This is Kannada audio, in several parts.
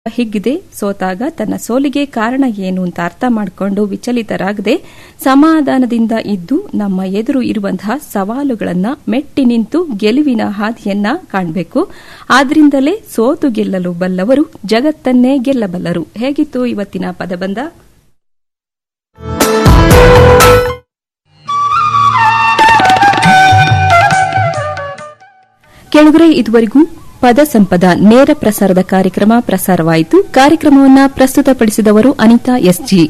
ಹಿಗ್ಗಿದೆ ಸೋತಾಗ ತನ್ನ ಸೋಲಿಗೆ ಕಾರಣ ಏನು ಅಂತ ಅರ್ಥ ಮಾಡಿಕೊಂಡು ವಿಚಲಿತರಾಗದೆ ಸಮಾಧಾನದಿಂದ ಇದ್ದು ನಮ್ಮ ಎದುರು ಇರುವಂತಹ ಸವಾಲುಗಳನ್ನ ಮೆಟ್ಟಿ ನಿಂತು ಗೆಲುವಿನ ಹಾದಿಯನ್ನ ಕಾಣಬೇಕು ಆದ್ರಿಂದಲೇ ಸೋತು ಗೆಲ್ಲಲು ಬಲ್ಲವರು ಜಗತ್ತನ್ನೇ ಗೆಲ್ಲಬಲ್ಲರು ಹೇಗಿತ್ತು ಇವತ್ತಿನ ಪದಬಂಧ ಕೆಳಗರೆ ಇದುವರೆಗೂ ಪದ ಸಂಪದ ನೇರ ಪ್ರಸಾರದ ಕಾರ್ಯಕ್ರಮ ಪ್ರಸಾರವಾಯಿತು ಕಾರ್ಯಕ್ರಮವನ್ನು ಪ್ರಸ್ತುತಪಡಿಸಿದವರು ಅನಿತಾ ಎಸ್ಜಿ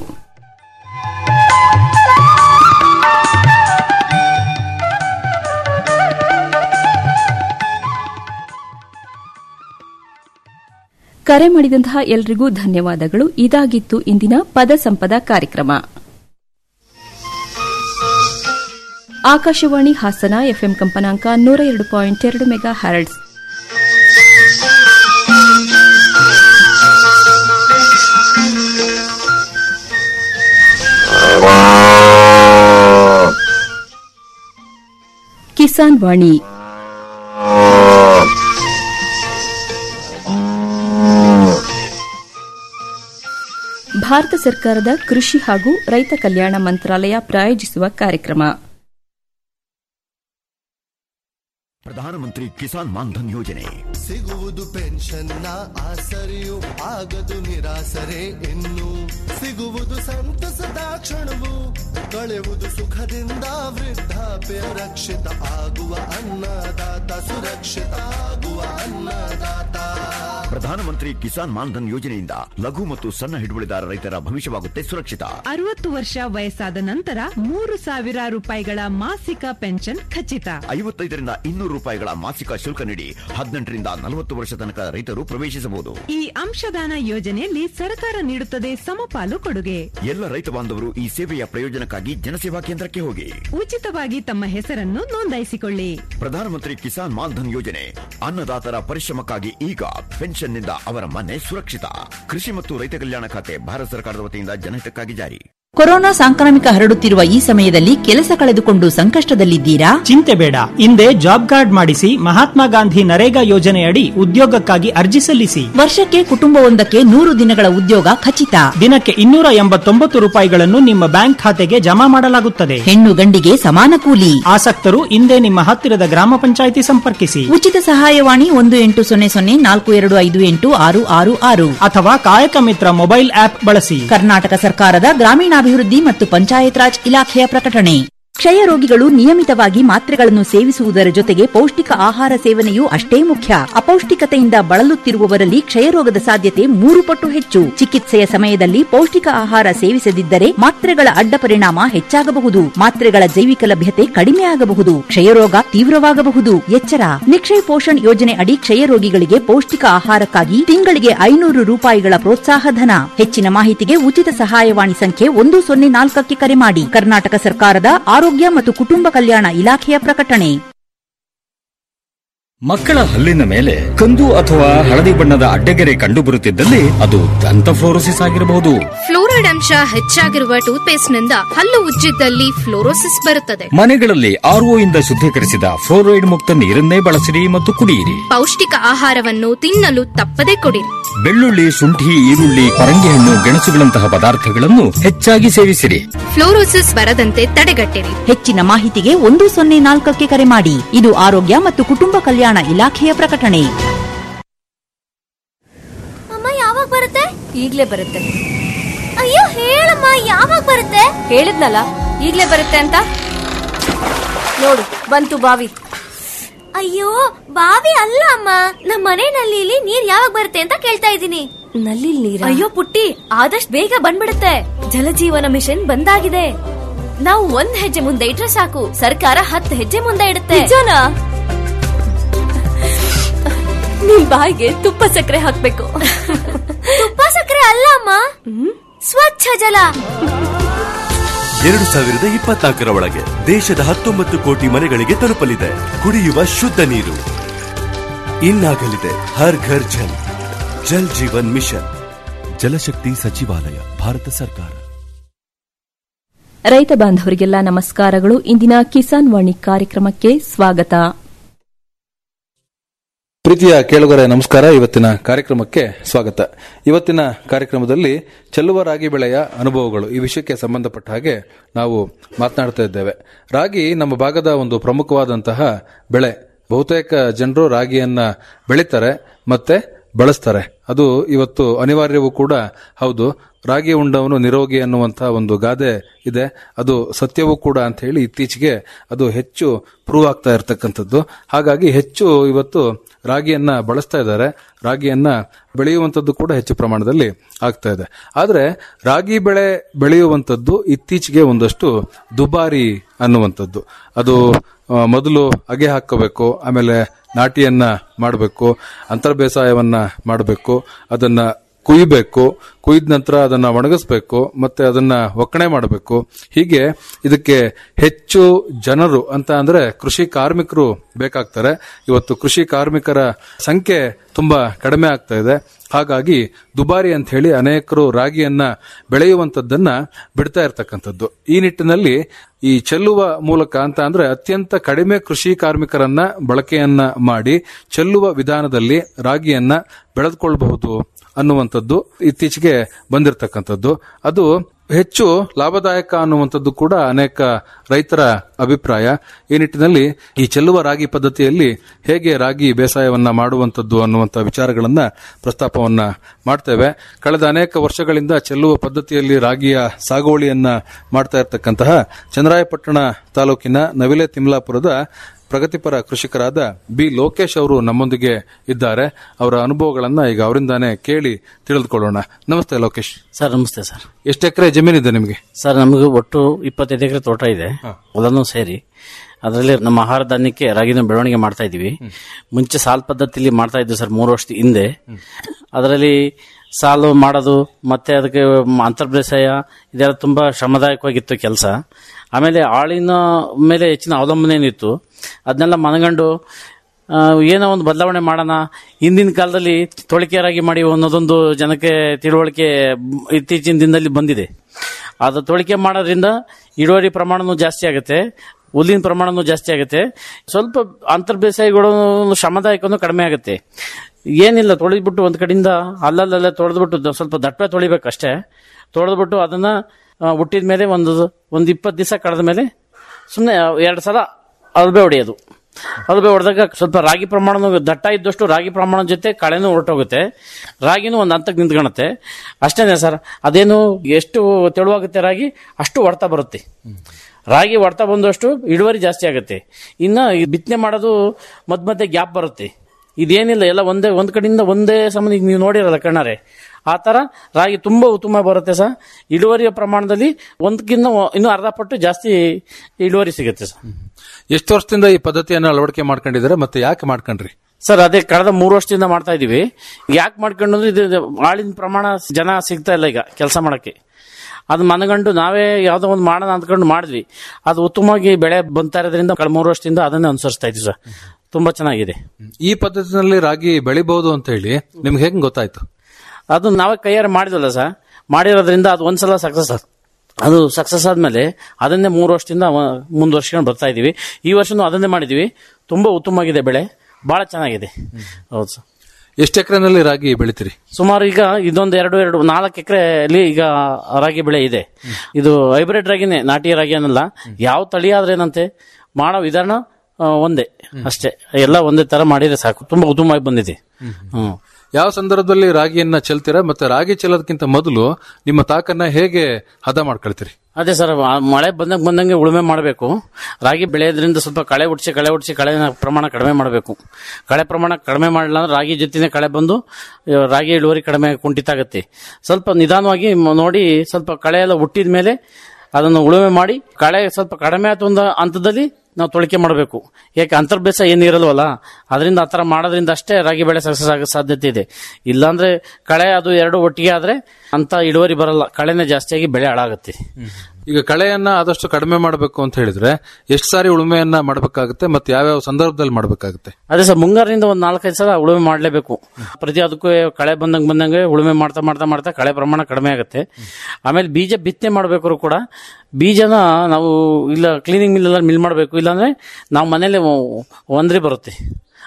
ಕರೆ ಮಾಡಿದಂತಹ ಎಲ್ರಿಗೂ ಧನ್ಯವಾದಗಳು ಇದಾಗಿತ್ತು ಇಂದಿನ ಪದ ಸಂಪದ ಕಾರ್ಯಕ್ರಮ ಆಕಾಶವಾಣಿ ಹಾಸನ ಎಫ್ಎಂ ಕಂಪನಾಂಕ ನೂರ ಎರಡು ಪಾಯಿಂಟ್ ಎರಡು ಮೆಗಾ ಹ್ಯಾರಡ್ಸ್ ಕಿಸಾನ್ ವಾಣಿ ಭಾರತ ಸರ್ಕಾರದ ಕೃಷಿ ಹಾಗೂ ರೈತ ಕಲ್ಯಾಣ ಮಂತ್ರಾಲಯ ಪ್ರಾಯೋಜಿಸುವ ಕಾರ್ಯಕ್ರಮ ಪ್ರಧಾನಮಂತ್ರಿ ಕಿಸಾನ್ ಮಾನ್ಧನ್ ಯೋಜನೆ ಸಿಗುವುದು ಪೆನ್ಷನ್ನ ಆಸರೆಯು ಆಗದು ನಿರಾಸರೆ ಇನ್ನು ಸಿಗುವುದು ಸಂತಸದ ಕ್ಷಣವು ಕಳೆಯುವುದು ಸುಖದಿಂದ ವೃದ್ಧಾಪ್ಯ ರಕ್ಷಿತ ಆಗುವ ಅನ್ನದಾತ ಸುರಕ್ಷಿತ ಆಗುವ ಅನ್ನದಾತ ಪ್ರಧಾನಮಂತ್ರಿ ಕಿಸಾನ್ ಮಾನ್ಧನ್ ಯೋಜನೆಯಿಂದ ಲಘು ಮತ್ತು ಸಣ್ಣ ಹಿಡುವಳಿದಾರ ರೈತರ ಭವಿಷ್ಯವಾಗುತ್ತೆ ಸುರಕ್ಷಿತ ಅರವತ್ತು ವರ್ಷ ವಯಸ್ಸಾದ ನಂತರ ಮೂರು ಸಾವಿರ ರೂಪಾಯಿಗಳ ಮಾಸಿಕ ಪೆನ್ಷನ್ ಖಚಿತ ಐವತ್ತೈದರಿಂದ ಇನ್ನೂರು ರೂಪಾಯಿಗಳ ಮಾಸಿಕ ಶುಲ್ಕ ನೀಡಿ ಹದಿನೆಂಟರಿಂದ ನಲವತ್ತು ವರ್ಷ ತನಕ ರೈತರು ಪ್ರವೇಶಿಸಬಹುದು ಈ ಅಂಶದಾನ ಯೋಜನೆಯಲ್ಲಿ ಸರ್ಕಾರ ನೀಡುತ್ತದೆ ಸಮಪಾಲು ಕೊಡುಗೆ ಎಲ್ಲ ರೈತ ಬಾಂಧವರು ಈ ಸೇವೆಯ ಪ್ರಯೋಜನಕ್ಕಾಗಿ ಜನಸೇವಾ ಕೇಂದ್ರಕ್ಕೆ ಹೋಗಿ ಉಚಿತವಾಗಿ ತಮ್ಮ ಹೆಸರನ್ನು ನೋಂದಾಯಿಸಿಕೊಳ್ಳಿ ಪ್ರಧಾನಮಂತ್ರಿ ಕಿಸಾನ್ ಮಾನ್ಧನ್ ಯೋಜನೆ ಅನ್ನದಾತರ ಪರಿಶ್ರಮಕ್ಕಾಗಿ ಈಗ ಪೆನ್ಷನ್ನಿಂದ ಅವರ ಮನೆ ಸುರಕ್ಷಿತ ಕೃಷಿ ಮತ್ತು ರೈತ ಕಲ್ಯಾಣ ಖಾತೆ ಭಾರತ ಸರ್ಕಾರದ ವತಿಯಿಂದ ಜನಹಿತಕ್ಕಾಗಿ ಜಾರಿ ಕೊರೋನಾ ಸಾಂಕ್ರಾಮಿಕ ಹರಡುತ್ತಿರುವ ಈ ಸಮಯದಲ್ಲಿ ಕೆಲಸ ಕಳೆದುಕೊಂಡು ಸಂಕಷ್ಟದಲ್ಲಿದ್ದೀರಾ ಚಿಂತೆ ಬೇಡ ಹಿಂದೆ ಜಾಬ್ ಕಾರ್ಡ್ ಮಾಡಿಸಿ ಮಹಾತ್ಮ ಗಾಂಧಿ ನರೇಗಾ ಯೋಜನೆಯಡಿ ಉದ್ಯೋಗಕ್ಕಾಗಿ ಅರ್ಜಿ ಸಲ್ಲಿಸಿ ವರ್ಷಕ್ಕೆ ಕುಟುಂಬವೊಂದಕ್ಕೆ ನೂರು ದಿನಗಳ ಉದ್ಯೋಗ ಖಚಿತ ದಿನಕ್ಕೆ ಇನ್ನೂರ ಎಂಬತ್ತೊಂಬತ್ತು ರೂಪಾಯಿಗಳನ್ನು ನಿಮ್ಮ ಬ್ಯಾಂಕ್ ಖಾತೆಗೆ ಜಮಾ ಮಾಡಲಾಗುತ್ತದೆ ಹೆಣ್ಣು ಗಂಡಿಗೆ ಸಮಾನ ಕೂಲಿ ಆಸಕ್ತರು ಹಿಂದೆ ನಿಮ್ಮ ಹತ್ತಿರದ ಗ್ರಾಮ ಪಂಚಾಯಿತಿ ಸಂಪರ್ಕಿಸಿ ಉಚಿತ ಸಹಾಯವಾಣಿ ಒಂದು ಎಂಟು ಸೊನ್ನೆ ಸೊನ್ನೆ ನಾಲ್ಕು ಎರಡು ಐದು ಎಂಟು ಆರು ಆರು ಆರು ಅಥವಾ ಕಾಯಕ ಮಿತ್ರ ಮೊಬೈಲ್ ಆಪ್ ಬಳಸಿ ಕರ್ನಾಟಕ ಸರ್ಕಾರದ ಗ್ರಾಮೀಣಾಭಿವೃದ್ಧಿ ಮತ್ತು ಪಂಚಾಯತ್ ರಾಜ್ ಇಲಾಖೆಯ ಪ್ರಕಟಣೆ ಕ್ಷಯ ರೋಗಿಗಳು ನಿಯಮಿತವಾಗಿ ಮಾತ್ರೆಗಳನ್ನು ಸೇವಿಸುವುದರ ಜೊತೆಗೆ ಪೌಷ್ಟಿಕ ಆಹಾರ ಸೇವನೆಯೂ ಅಷ್ಟೇ ಮುಖ್ಯ ಅಪೌಷ್ಟಿಕತೆಯಿಂದ ಬಳಲುತ್ತಿರುವವರಲ್ಲಿ ಕ್ಷಯರೋಗದ ಸಾಧ್ಯತೆ ಮೂರು ಪಟ್ಟು ಹೆಚ್ಚು ಚಿಕಿತ್ಸೆಯ ಸಮಯದಲ್ಲಿ ಪೌಷ್ಟಿಕ ಆಹಾರ ಸೇವಿಸದಿದ್ದರೆ ಮಾತ್ರೆಗಳ ಅಡ್ಡ ಪರಿಣಾಮ ಹೆಚ್ಚಾಗಬಹುದು ಮಾತ್ರೆಗಳ ಜೈವಿಕ ಲಭ್ಯತೆ ಕಡಿಮೆಯಾಗಬಹುದು ಕ್ಷಯರೋಗ ತೀವ್ರವಾಗಬಹುದು ಎಚ್ಚರ ನಿಕ್ಷಯ್ ಪೋಷಣ್ ಯೋಜನೆ ಅಡಿ ಕ್ಷಯ ರೋಗಿಗಳಿಗೆ ಪೌಷ್ಟಿಕ ಆಹಾರಕ್ಕಾಗಿ ತಿಂಗಳಿಗೆ ಐನೂರು ರೂಪಾಯಿಗಳ ಪ್ರೋತ್ಸಾಹ ಧನ ಹೆಚ್ಚಿನ ಮಾಹಿತಿಗೆ ಉಚಿತ ಸಹಾಯವಾಣಿ ಸಂಖ್ಯೆ ಒಂದು ಸೊನ್ನೆ ನಾಲ್ಕಕ್ಕೆ ಕರೆ ಮಾಡಿ ಕರ್ನಾಟಕ ಸರ್ಕಾರದ ಆರೋಗ್ಯ ಮತ್ತು ಕುಟುಂಬ ಕಲ್ಯಾಣ ಇಲಾಖೆಯ ಪ್ರಕಟಣೆ ಮಕ್ಕಳ ಹಲ್ಲಿನ ಮೇಲೆ ಕಂದು ಅಥವಾ ಹಳದಿ ಬಣ್ಣದ ಅಡ್ಡಗೆರೆ ಕಂಡುಬರುತ್ತಿದ್ದಲ್ಲಿ ಅದು ದಂತಫ್ಲೋರೋಸಿಸ್ ಆಗಿರಬಹುದು ಫ್ಲೋರೈಡ್ ಅಂಶ ಹೆಚ್ಚಾಗಿರುವ ಟೂತ್ಪೇಸ್ಟ್ ನಿಂದ ಹಲ್ಲು ಉಜ್ಜಿದ್ದಲ್ಲಿ ಫ್ಲೋರೋಸಿಸ್ ಬರುತ್ತದೆ ಮನೆಗಳಲ್ಲಿ ಆರ್ಒ ಇಂದ ಶುದ್ಧೀಕರಿಸಿದ ಫ್ಲೋರೈಡ್ ಮುಕ್ತ ನೀರನ್ನೇ ಬಳಸಿರಿ ಮತ್ತು ಕುಡಿಯಿರಿ ಪೌಷ್ಟಿಕ ಆಹಾರವನ್ನು ತಿನ್ನಲು ತಪ್ಪದೆ ಕೊಡಿರಿ ಬೆಳ್ಳುಳ್ಳಿ ಶುಂಠಿ ಈರುಳ್ಳಿ ಪರಂಗಿ ಹಣ್ಣು ಗೆಣಸುಗಳಂತಹ ಪದಾರ್ಥಗಳನ್ನು ಹೆಚ್ಚಾಗಿ ಸೇವಿಸಿರಿ ಫ್ಲೋರೋಸಿಸ್ ಬರದಂತೆ ತಡೆಗಟ್ಟಿರಿ ಹೆಚ್ಚಿನ ಮಾಹಿತಿಗೆ ಒಂದು ಸೊನ್ನೆ ನಾಲ್ಕಕ್ಕೆ ಕರೆ ಮಾಡಿ ಇದು ಆರೋಗ್ಯ ಮತ್ತು ಕುಟುಂಬ ಕಲ್ಯಾಣ ಇಲಾಖೆಯ ಪ್ರಕಟಣೆ ಅಮ್ಮ ಯಾವಾಗ ಬರುತ್ತೆ ಈಗ್ಲೇ ಬರುತ್ತೆ ಅಯ್ಯೋ ಹೇಳಮ್ಮ ಯಾವಾಗ ಬರುತ್ತೆ ಹೇಳಿದ್ನಲ್ಲ ಈಗ್ಲೇ ಬರುತ್ತೆ ಅಂತ ನೋಡು ಬಂತು ಬಾವಿ ಅಯ್ಯೋ ಬಾವಿ ಅಲ್ಲ ಅಮ್ಮ ನಮ್ಮ ಮನೆ ನಲ್ಲಿಲಿ ನೀರ್ ಯಾವಾಗ ಬರುತ್ತೆ ಅಂತ ಕೇಳ್ತಾ ಇದ್ದೀನಿ ನಲ್ಲಿ ನೀರ ಅಯ್ಯೋ ಪುಟ್ಟಿ ಆದಷ್ಟು ಬೇಗ ಬಂದ್ಬಿಡುತ್ತೆ ಜಲಜೀವನ ಮಿಷನ್ ಬಂದಾಗಿದೆ ನಾವು ಒಂದ್ ಹೆಜ್ಜೆ ಮುಂದೆ ಇಟ್ರೆ ಸಾಕು ಸರ್ಕಾರ ಹತ್ತು ಹೆಜ್ಜೆ ಮುಂದೆ ಇಡುತ್ತೆ ನಿಜನಾ ನಿಮ್ ಬಾಯಿಗೆ ತುಪ್ಪ ಸಕ್ಕರೆ ಹಾಕ್ಬೇಕು ತುಪ್ಪ ಸಕ್ಕರೆ ಅಲ್ಲ ಅಮ್ಮ ಸ್ವಚ್ಛ ಜಲ ಎರಡು ಸಾವಿರದ ಇಪ್ಪತ್ನಾಲ್ಕರ ಒಳಗೆ ದೇಶದ ಹತ್ತೊಂಬತ್ತು ಕೋಟಿ ಮನೆಗಳಿಗೆ ತಲುಪಲಿದೆ ಕುಡಿಯುವ ಶುದ್ಧ ನೀರು ಇನ್ನಾಗಲಿದೆ ಹರ್ ಘರ್ ಜಲ್ ಜಲ್ ಜೀವನ್ ಮಿಷನ್ ಜಲಶಕ್ತಿ ಸಚಿವಾಲಯ ಭಾರತ ಸರ್ಕಾರ ರೈತ ಬಾಂಧವರಿಗೆಲ್ಲ ನಮಸ್ಕಾರಗಳು ಇಂದಿನ ಕಿಸಾನ್ ವಾಣಿ ಕಾರ್ಯಕ್ರಮಕ್ಕೆ ಸ್ವಾಗತ ಪ್ರೀತಿಯ ಕೇಳುಗರೆ ನಮಸ್ಕಾರ ಇವತ್ತಿನ ಕಾರ್ಯಕ್ರಮಕ್ಕೆ ಸ್ವಾಗತ ಇವತ್ತಿನ ಕಾರ್ಯಕ್ರಮದಲ್ಲಿ ಚೆಲ್ಲುವ ರಾಗಿ ಬೆಳೆಯ ಅನುಭವಗಳು ಈ ವಿಷಯಕ್ಕೆ ಸಂಬಂಧಪಟ್ಟ ಹಾಗೆ ನಾವು ಮಾತನಾಡ್ತಾ ಇದ್ದೇವೆ ರಾಗಿ ನಮ್ಮ ಭಾಗದ ಒಂದು ಪ್ರಮುಖವಾದಂತಹ ಬೆಳೆ ಬಹುತೇಕ ಜನರು ರಾಗಿಯನ್ನ ಬೆಳೀತಾರೆ ಮತ್ತೆ ಬಳಸ್ತಾರೆ ಅದು ಇವತ್ತು ಅನಿವಾರ್ಯವೂ ಕೂಡ ಹೌದು ರಾಗಿ ಉಂಡವನು ನಿರೋಗಿ ಅನ್ನುವಂತಹ ಒಂದು ಗಾದೆ ಇದೆ ಅದು ಸತ್ಯವೂ ಕೂಡ ಅಂತ ಹೇಳಿ ಇತ್ತೀಚೆಗೆ ಅದು ಹೆಚ್ಚು ಪ್ರೂವ್ ಆಗ್ತಾ ಇರತಕ್ಕಂಥದ್ದು ಹಾಗಾಗಿ ಹೆಚ್ಚು ಇವತ್ತು ರಾಗಿಯನ್ನ ಬಳಸ್ತಾ ಇದ್ದಾರೆ ರಾಗಿಯನ್ನ ಬೆಳೆಯುವಂಥದ್ದು ಕೂಡ ಹೆಚ್ಚು ಪ್ರಮಾಣದಲ್ಲಿ ಆಗ್ತಾ ಇದೆ ಆದ್ರೆ ರಾಗಿ ಬೆಳೆ ಬೆಳೆಯುವಂಥದ್ದು ಇತ್ತೀಚೆಗೆ ಒಂದಷ್ಟು ದುಬಾರಿ ಅನ್ನುವಂಥದ್ದು ಅದು ಆ, ಮೊದಲು ಅಗೆ ಹಾಕೋಬೇಕು ಆಮೇಲೆ ನಾಟಿಯನ್ನ ಮಾಡಬೇಕು ಅಂತರ್ ಬೇಸಾಯವನ್ನ ಮಾಡಬೇಕು ಅದನ್ನ ಕುಯ್ಬೇಕು ಕುಯ್ದ ನಂತರ ಅದನ್ನ ಒಣಗಿಸ್ಬೇಕು ಮತ್ತೆ ಅದನ್ನ ಒಕ್ಕಣೆ ಮಾಡಬೇಕು ಹೀಗೆ ಇದಕ್ಕೆ ಹೆಚ್ಚು ಜನರು ಅಂತ ಅಂದ್ರೆ ಕೃಷಿ ಕಾರ್ಮಿಕರು ಬೇಕಾಗ್ತಾರೆ ಇವತ್ತು ಕೃಷಿ ಕಾರ್ಮಿಕರ ಸಂಖ್ಯೆ ತುಂಬಾ ಕಡಿಮೆ ಆಗ್ತಾ ಇದೆ ಹಾಗಾಗಿ ದುಬಾರಿ ಅಂತ ಹೇಳಿ ಅನೇಕರು ರಾಗಿಯನ್ನ ಬೆಳೆಯುವಂತದ್ದನ್ನ ಬಿಡ್ತಾ ಇರತಕ್ಕಂಥದ್ದು ಈ ನಿಟ್ಟಿನಲ್ಲಿ ಈ ಚೆಲ್ಲುವ ಮೂಲಕ ಅಂತ ಅಂದ್ರೆ ಅತ್ಯಂತ ಕಡಿಮೆ ಕೃಷಿ ಕಾರ್ಮಿಕರನ್ನ ಬಳಕೆಯನ್ನ ಮಾಡಿ ಚೆಲ್ಲುವ ವಿಧಾನದಲ್ಲಿ ರಾಗಿಯನ್ನ ಬೆಳೆದುಕೊಳ್ಳಬಹುದು ಅನ್ನುವಂಥದ್ದು ಇತ್ತೀಚೆಗೆ ಬಂದಿರತಕ್ಕಂಥದ್ದು ಅದು ಹೆಚ್ಚು ಲಾಭದಾಯಕ ಅನ್ನುವಂಥದ್ದು ಕೂಡ ಅನೇಕ ರೈತರ ಅಭಿಪ್ರಾಯ ಈ ನಿಟ್ಟಿನಲ್ಲಿ ಈ ಚೆಲ್ಲುವ ರಾಗಿ ಪದ್ಧತಿಯಲ್ಲಿ ಹೇಗೆ ರಾಗಿ ಬೇಸಾಯವನ್ನ ಮಾಡುವಂಥದ್ದು ಅನ್ನುವಂಥ ವಿಚಾರಗಳನ್ನ ಪ್ರಸ್ತಾಪವನ್ನ ಮಾಡ್ತೇವೆ ಕಳೆದ ಅನೇಕ ವರ್ಷಗಳಿಂದ ಚೆಲ್ಲುವ ಪದ್ಧತಿಯಲ್ಲಿ ರಾಗಿಯ ಸಾಗುವಳಿಯನ್ನ ಮಾಡ್ತಾ ಇರತಕ್ಕಂತಹ ಚಂದ್ರಾಯಪಟ್ಟಣ ತಾಲೂಕಿನ ನವಿಲೆ ತಿಮ್ಲಾಪುರದ ಪ್ರಗತಿಪರ ಕೃಷಿಕರಾದ ಬಿ ಲೋಕೇಶ್ ಅವರು ನಮ್ಮೊಂದಿಗೆ ಇದ್ದಾರೆ ಅವರ ಅನುಭವಗಳನ್ನ ಈಗ ಅವರಿಂದಾನೇ ಕೇಳಿ ತಿಳಿದುಕೊಳ್ಳೋಣ ನಮಸ್ತೆ ಲೋಕೇಶ್ ಸರ್ ನಮಸ್ತೆ ಸರ್ ಎಷ್ಟು ಎಕರೆ ಜಮೀನಿದೆ ನಿಮಗೆ ಸರ್ ನಮಗೆ ಒಟ್ಟು ಇಪ್ಪತ್ತೈದು ಎಕರೆ ತೋಟ ಇದೆ ಹೊಲನೂ ಸೇರಿ ಅದರಲ್ಲಿ ನಮ್ಮ ಆಹಾರ ಧಾನ್ಯಕ್ಕೆ ರಾಗಿನ ಬೆಳವಣಿಗೆ ಮಾಡ್ತಾ ಇದೀವಿ ಮುಂಚೆ ಸಾಲ್ ಪದ್ಧತಿಲಿ ಮಾಡ್ತಾ ಇದ್ವಿ ಸರ್ ಮೂರು ವರ್ಷದ ಹಿಂದೆ ಅದರಲ್ಲಿ ಸಾಲು ಮಾಡೋದು ಮತ್ತೆ ಅದಕ್ಕೆ ಅಂತರ್ ಬೇಸಾಯ ಇದೆಲ್ಲ ತುಂಬಾ ಶ್ರಮದಾಯಕವಾಗಿತ್ತು ಕೆಲಸ ಆಮೇಲೆ ಆಳಿನ ಮೇಲೆ ಹೆಚ್ಚಿನ ಅವಲಂಬನೆ ಏನಿತ್ತು ಅದನ್ನೆಲ್ಲ ಮನಗಂಡು ಆ, ಏನೋ ಒಂದು ಬದಲಾವಣೆ ಮಾಡೋಣ ಹಿಂದಿನ ಕಾಲದಲ್ಲಿ ತೊಳಿಕೆ ರಾಗಿ ಮಾಡಿ ಅನ್ನೋದೊಂದು ಜನಕ್ಕೆ ತಿಳುವಳಿಕೆ ಮ್, ಇತ್ತೀಚಿನ ದಿನದಲ್ಲಿ ಬಂದಿದೆ ಅದು ತೊಳಿಕೆ ಮಾಡೋದ್ರಿಂದ ಇಳುವರಿ ಪ್ರಮಾಣನೂ ಜಾಸ್ತಿ ಆಗುತ್ತೆ ಹುಲ್ಲಿನ ಪ್ರಮಾಣನೂ ಜಾಸ್ತಿ ಆಗುತ್ತೆ ಸ್ವಲ್ಪ ಅಂತರ್ ಬೇಸಾಯಗಳು ಶ್ರಮದಾಯಕನೂ ಕಡಿಮೆ ಆಗುತ್ತೆ ಏನಿಲ್ಲ ತೊಳೆದ್ಬಿಟ್ಟು ಒಂದ್ ಕಡೆಯಿಂದ ಅಲ್ಲಲ್ಲಲ್ಲ ತೊಳೆದ್ಬಿಟ್ಟು ಸ್ವಲ್ಪ ದಟ್ಟ ತೊಳಿಬೇಕಷ್ಟೇ ತೊಳೆದ್ಬಿಟ್ಟು ಅದನ್ನ ಆ, ಹುಟ್ಟಿದ ಮೇಲೆ ಒಂದು ಒಂದು ಇಪ್ಪತ್ತು ದಿವಸ ಕಳೆದ ಮೇಲೆ ಸುಮ್ಮನೆ ಎರಡು ಸಲ ಅಲ್ಬೆ ಹೊಡೆಯೋದು ಅಲ್ಬೆ ಹೊಡೆದಾಗ ಸ್ವಲ್ಪ ರಾಗಿ ಪ್ರಮಾಣ ದಟ್ಟ ಇದ್ದಷ್ಟು ರಾಗಿ ಪ್ರಮಾಣ ಜೊತೆ ಕಳೆನೂ ಹೊರಟೋಗುತ್ತೆ ರಾಗಿನೂ ಒಂದು ಹಂತಕ್ಕೆ ನಿಂತ್ಕೊಳುತ್ತೆ ಅಷ್ಟೇನೆ ಸರ್ ಅದೇನು ಎಷ್ಟು ತೆಳುವಾಗುತ್ತೆ ರಾಗಿ ಅಷ್ಟು ಹೊಡ್ತಾ ಬರುತ್ತೆ ರಾಗಿ ಹೊಡ್ತಾ ಬಂದಷ್ಟು ಇಳುವರಿ ಜಾಸ್ತಿ ಆಗುತ್ತೆ ಇನ್ನ ಈ ಬಿತ್ತನೆ ಮಾಡೋದು ಮಧ್ಯ ಮಧ್ಯೆ ಗ್ಯಾಪ್ ಬರುತ್ತೆ ಇದೇನಿಲ್ಲ ಎಲ್ಲ ಒಂದೇ ಒಂದ್ ಕಡೆಯಿಂದ ಒಂದೇ ಸಮಯ ಈಗ ನೀವು ನೋಡಿರಲ್ಲ ಕಣ್ಣಾರೆ ಆ ತರ ರಾಗಿ ತುಂಬಾ ಉತ್ತಮ ಬರುತ್ತೆ ಸರ್ ಇಳುವರಿಯ ಪ್ರಮಾಣದಲ್ಲಿ ಒಂದಕ್ಕಿಂತ ಇನ್ನೂ ಅರ್ಧ ಪಟ್ಟು ಜಾಸ್ತಿ ಇಳುವರಿ ಸಿಗುತ್ತೆ ಸರ್ ಎಷ್ಟು ವರ್ಷದಿಂದ ಈ ಪದ್ಧತಿಯನ್ನ ಅಳವಡಿಕೆ ಮಾಡ್ಕೊಂಡಿದ್ದಾರೆ ಮತ್ತೆ ಯಾಕೆ ಮಾಡ್ಕೊಂಡ್ರಿ ಸರ್ ಅದೇ ಕಳೆದ ಮೂರು ವರ್ಷದಿಂದ ಮಾಡ್ತಾ ಇದೀವಿ ಯಾಕೆ ಮಾಡ್ಕೊಂಡು ಅಂದ್ರೆ ಇದು ಇದು ಆಳಿನ ಪ್ರಮಾಣ ಜನ ಸಿಗ್ತಾ ಇಲ್ಲ ಈಗ ಕೆಲಸ ಮಾಡಕ್ಕೆ ಅದು ಮನಗಂಡು ನಾವೇ ಯಾವ್ದೋ ಒಂದು ಮಾಡೋಣ ಅಂದ್ಕೊಂಡು ಮಾಡಿದ್ವಿ ಅದು ಉತ್ತಮವಾಗಿ ಬೆಳೆ ಬಂತಾ ಇರೋದ್ರಿಂದ ಕಳೆದ ಮೂರು ವರ್ಷದಿಂದ ಅದನ್ನೇ ಅನುಸರಿಸ್ತಾ ಇದ್ವಿ ಸರ್ ತುಂಬಾ ಚೆನ್ನಾಗಿದೆ ಈ ಪದ್ಧತಿನಲ್ಲಿ ರಾಗಿ ಬೆಳಿಬಹುದು ಅಂತ ಹೇಳಿ ನಿಮ್ಗೆ ಹೆಂಗ್ ಗೊತ್ತಾಯ್ತು ಅದು ನಾವೇ ಕೈಯಾರೆ ಮಾಡಿದ್ವಲ್ಲ ಸರ್ ಮಾಡಿರೋದ್ರಿಂದ ಅದು ಒಂದ್ಸಲ ಸಕ್ಸಸ್ ಅದು ಸಕ್ಸಸ್ ಆದ್ಮೇಲೆ ಅದನ್ನೇ ಮೂರು ವರ್ಷದಿಂದ ವ- ಮುಂದುವರ್ಸ್ಕೊಂಡು ಬರ್ತಾ ಇದೀವಿ ಈ ವರ್ಷನೂ ಅದನ್ನೇ ಮಾಡಿದೀವಿ ತುಂಬಾ ಉತ್ತಮವಾಗಿದೆ ಬೆಳೆ ಬಹಳ ಚೆನ್ನಾಗಿದೆ ಹೌದು ಸರ್ ಎಷ್ಟು ಎಕರೆನಲ್ಲಿ ರಾಗಿ ಬೆಳಿತೀರಿ ಸುಮಾರು ಈಗ ಇದೊಂದು ಎರಡು ಎರಡು ನಾಲ್ಕು ಎಕರೆಯಲ್ಲಿ ಈಗ ರಾಗಿ ಬೆಳೆ ಇದೆ ಇದು ಹೈಬ್ರಿಡ್ ರಾಗಿನೇ ನಾಟಿ ರಾಗಿ ಅನ್ನಲ್ಲ ಯಾವ ತಳಿ ಆದ್ರೆ ಏನಂತೆ ಮಾಡೋ ವಿಧಾನ ಆ, ಒಂದೇ ಅಷ್ಟೇ ಎಲ್ಲ ಒಂದೇ ತರ ಮಾಡಿದ್ರೆ ಸಾಕು ತುಂಬಾ ಉತ್ತಮವಾಗಿ ಬಂದಿದೆ ಹ್ಮ್ ಯಾವ ಸಂದರ್ಭದಲ್ಲಿ ರಾಗಿಯನ್ನ ಚೆಲ್ತೀರಾ ಮತ್ತೆ ರಾಗಿ ಚೆಲ್ಲೋದಕ್ಕಿಂತ ಮೊದಲು ನಿಮ್ಮ ತಾಕನ್ನ ಹೇಗೆ ಹದ ಮಾಡ್ಕೊಳ್ತೀರಿ ಅದೇ ಸರ್ ಆ ಮಳೆ ಬಂದಂಗೆ ಬಂದಂಗೆ ಉಳುಮೆ ಮಾಡಬೇಕು ರಾಗಿ ಬೆಳೆಯೋದ್ರಿಂದ ಸ್ವಲ್ಪ ಕಳೆ ಉಡ್ಸಿ ಕಳೆ ಉಡ್ಸಿ ಕಳೆ ಪ್ರಮಾಣ ಕಡಿಮೆ ಮಾಡಬೇಕು ಕಳೆ ಪ್ರಮಾಣ ಕಡಿಮೆ ಮಾಡಲಿಲ್ಲ ಅಂದ್ರೆ ರಾಗಿ ಜೊತೆನೆ ಕಳೆ ಬಂದು ಆ, ರಾಗಿ ಇಳುವರಿ ಕಡಿಮೆ ಕುಂಠಿತ ಆಗುತ್ತೆ ಸ್ವಲ್ಪ ನಿಧಾನವಾಗಿ ಮ- ನೋಡಿ ಸ್ವಲ್ಪ ಕಳೆ ಎಲ್ಲ ಹುಟ್ಟಿದ ಮೇಲೆ ಅದನ್ನು ಉಳುಮೆ ಮಾಡಿ ಕಳೆ ಸ್ವಲ್ಪ ಕಡಿಮೆ ಆಯ್ತು ಒಂದು ಹಂತದಲ್ಲಿ ನಾವು ತೊಳಿಕೆ ಮಾಡಬೇಕು ಯಾಕೆ ಅಂತರ್ಬೇಸ ಏನು ಇರಲ್ವಲ್ಲ ಅದರಿಂದ ಆ ಥರ ಮಾಡೋದ್ರಿಂದ ಅಷ್ಟೇ ರಾಗಿ ಬೆಳೆ ಸಕ್ಸಸ್ ಆಗೋ ಸಾಧ್ಯತೆ ಇದೆ ಇಲ್ಲಾಂದ್ರೆ ಕಳೆ ಅದು ಎರಡು ಒಟ್ಟಿಗೆ ಆದ್ರೆ ಅಂತ ಇಳುವರಿ ಬರಲ್ಲ ಕಳೆನೇ ಜಾಸ್ತಿಯಾಗಿ ಬೆಳೆ ಹಾಳಾಗುತ್ತೆ ಈಗ ಕಳೆಯನ್ನ ಆದಷ್ಟು ಕಡಿಮೆ ಮಾಡಬೇಕು ಅಂತ ಹೇಳಿದ್ರೆ ಎಷ್ಟು ಸಾರಿ ಉಳುಮೆಯನ್ನ ಮಾಡಬೇಕಾಗುತ್ತೆ ಮತ್ತೆ ಯಾವ್ಯಾವ ಸಂದರ್ಭದಲ್ಲಿ ಮಾಡಬೇಕಾಗುತ್ತೆ ಅದೇ ಸರ್ ಮುಂಗಾರಿನಿಂದ ಒಂದು ನಾಲ್ಕೈದು ಸಲ ಉಳುಮೆ ಮಾಡಲೇಬೇಕು ಪ್ರತಿ ಅದಕ್ಕೂ ಕಳೆ ಬಂದಂಗೆ ಬಂದಂಗೆ ಉಳುಮೆ ಮಾಡ್ತಾ ಮಾಡ್ತಾ ಮಾಡ್ತಾ ಕಳೆ ಪ್ರಮಾಣ ಕಡಿಮೆ ಆಗುತ್ತೆ ಆಮೇಲೆ ಬೀಜ ಬಿತ್ತನೆ ಮಾಡಬೇಕಾದ್ರು ಕೂಡ ಬೀಜನ ನಾವು ಇಲ್ಲ ಕ್ಲೀನಿಂಗ್ ಮಿಲ್ ಎಲ್ಲ ಮಿಲ್ ಮಾಡಬೇಕು ಇಲ್ಲಾಂದ್ರೆ ನಾವು ಮನೇಲೆ ಒಂದ್ರಿ ಬರುತ್ತೆ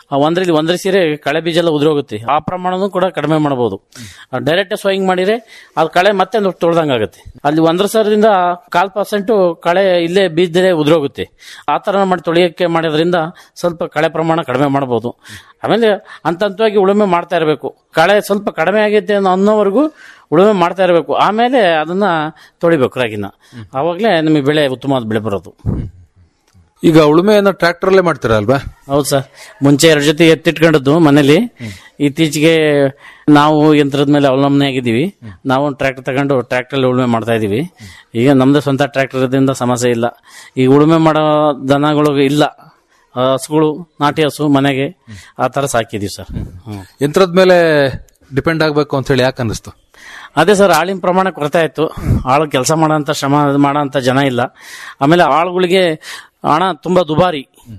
ಆ ಒಂದ್ರಲ್ಲಿ ಒಂದ್ರ ಸೀರೆ ಕಳೆ ಬೀಜ ಎಲ್ಲ ಉದುರೋಗುತ್ತೆ ಆ ಪ್ರಮಾಣನೂ ಕೂಡ ಕಡಿಮೆ ಮಾಡಬಹುದು ಡೈರೆಕ್ಟ್ ಸೋಯಿಂಗ್ ಮಾಡಿದ್ರೆ ಅದು ಕಳೆ ಮತ್ತೆ ತೊಳ್ದಂಗೆ ಆಗುತ್ತೆ ಅಲ್ಲಿ ಒಂದ್ರ ಸಾವಿರದಿಂದ ಕಾಲ್ ಪರ್ಸೆಂಟ್ ಕಳೆ ಇಲ್ಲೇ ಬೀಜದಲ್ಲೇ ಉದುರೋಗುತ್ತೆ ಆ ತರ ಮಾಡಿ ತೊಳಿಯಕ್ಕೆ ಮಾಡೋದ್ರಿಂದ ಸ್ವಲ್ಪ ಕಳೆ ಪ್ರಮಾಣ ಕಡಿಮೆ ಮಾಡಬಹುದು ಆಮೇಲೆ ಹಂತ ಹಂತವಾಗಿ ಉಳುಮೆ ಮಾಡ್ತಾ ಇರಬೇಕು ಕಳೆ ಸ್ವಲ್ಪ ಕಡಿಮೆ ಆಗೈತೆ ಅನ್ನೋ ಅನ್ನೋವರೆಗೂ ಉಳುಮೆ ಮಾಡ್ತಾ ಇರಬೇಕು ಆಮೇಲೆ ಅದನ್ನ ತೊಳಿಬೇಕು ರಾಗಿನ ಆವಾಗಲೇ ನಮಗೆ ಬೆಳೆ ಉತ್ತಮವಾದ ಬೆಳೆ ಬರೋದು ಈಗ ಉಳುಮೆಯನ್ನು ಟ್ರ್ಯಾಕ್ಟರ್ ಅಲ್ಲೇ ಮಾಡ್ತೀರಾ ಅಲ್ವಾ ಹೌದು ಸರ್ ಮುಂಚೆ ಎರಡು ಜೊತೆ ಎತ್ತಿಟ್ಕೊಂಡದ್ದು ಮನೇಲಿ ಇತ್ತೀಚೆಗೆ ನಾವು ಯಂತ್ರದ ಮೇಲೆ ಅವಲಂಬನೆ ಆಗಿದ್ದೀವಿ ನಾವು ಟ್ರ್ಯಾಕ್ಟರ್ ತಗೊಂಡು ಟ್ರ್ಯಾಕ್ಟರ್ ಉಳುಮೆ ಮಾಡ್ತಾ ಇದೀವಿ ಈಗ ನಮ್ದು ಸ್ವಂತ ಟ್ರ್ಯಾಕ್ಟರ್ ಇರೋದ್ರಿಂದ ಸಮಸ್ಯೆ ಇಲ್ಲ ಈಗ ಉಳುಮೆ ಮಾಡೋ ದನಗಳು ಇಲ್ಲ ಆ, ಹಸುಗಳು ನಾಟಿ ಹಸು ಮನೆಗೆ ಆ ತರ ಸಾಕಿದೀವಿ ಸರ್ ಹ್ಮ್. ಯಂತ್ರದ ಮೇಲೆ ಡಿಪೆಂಡ್ ಆಗ್ಬೇಕು ಅಂತ ಹೇಳಿ ಯಾಕೆ ಅನ್ನಿಸ್ತು ಅದೇ ಸರ್ ಆಳಿನ ಪ್ರಮಾಣ ಕೊರತೆ ಆಯ್ತು ಆಳು ಕೆಲಸ ಮಾಡೋಂಥ ಶ್ರಮ ಮಾಡೋಂಥ ಜನ ಇಲ್ಲ ಆಮೇಲೆ ಆಳುಗಳಿಗೆ ಹಣ ತುಂಬಾ ದುಬಾರಿ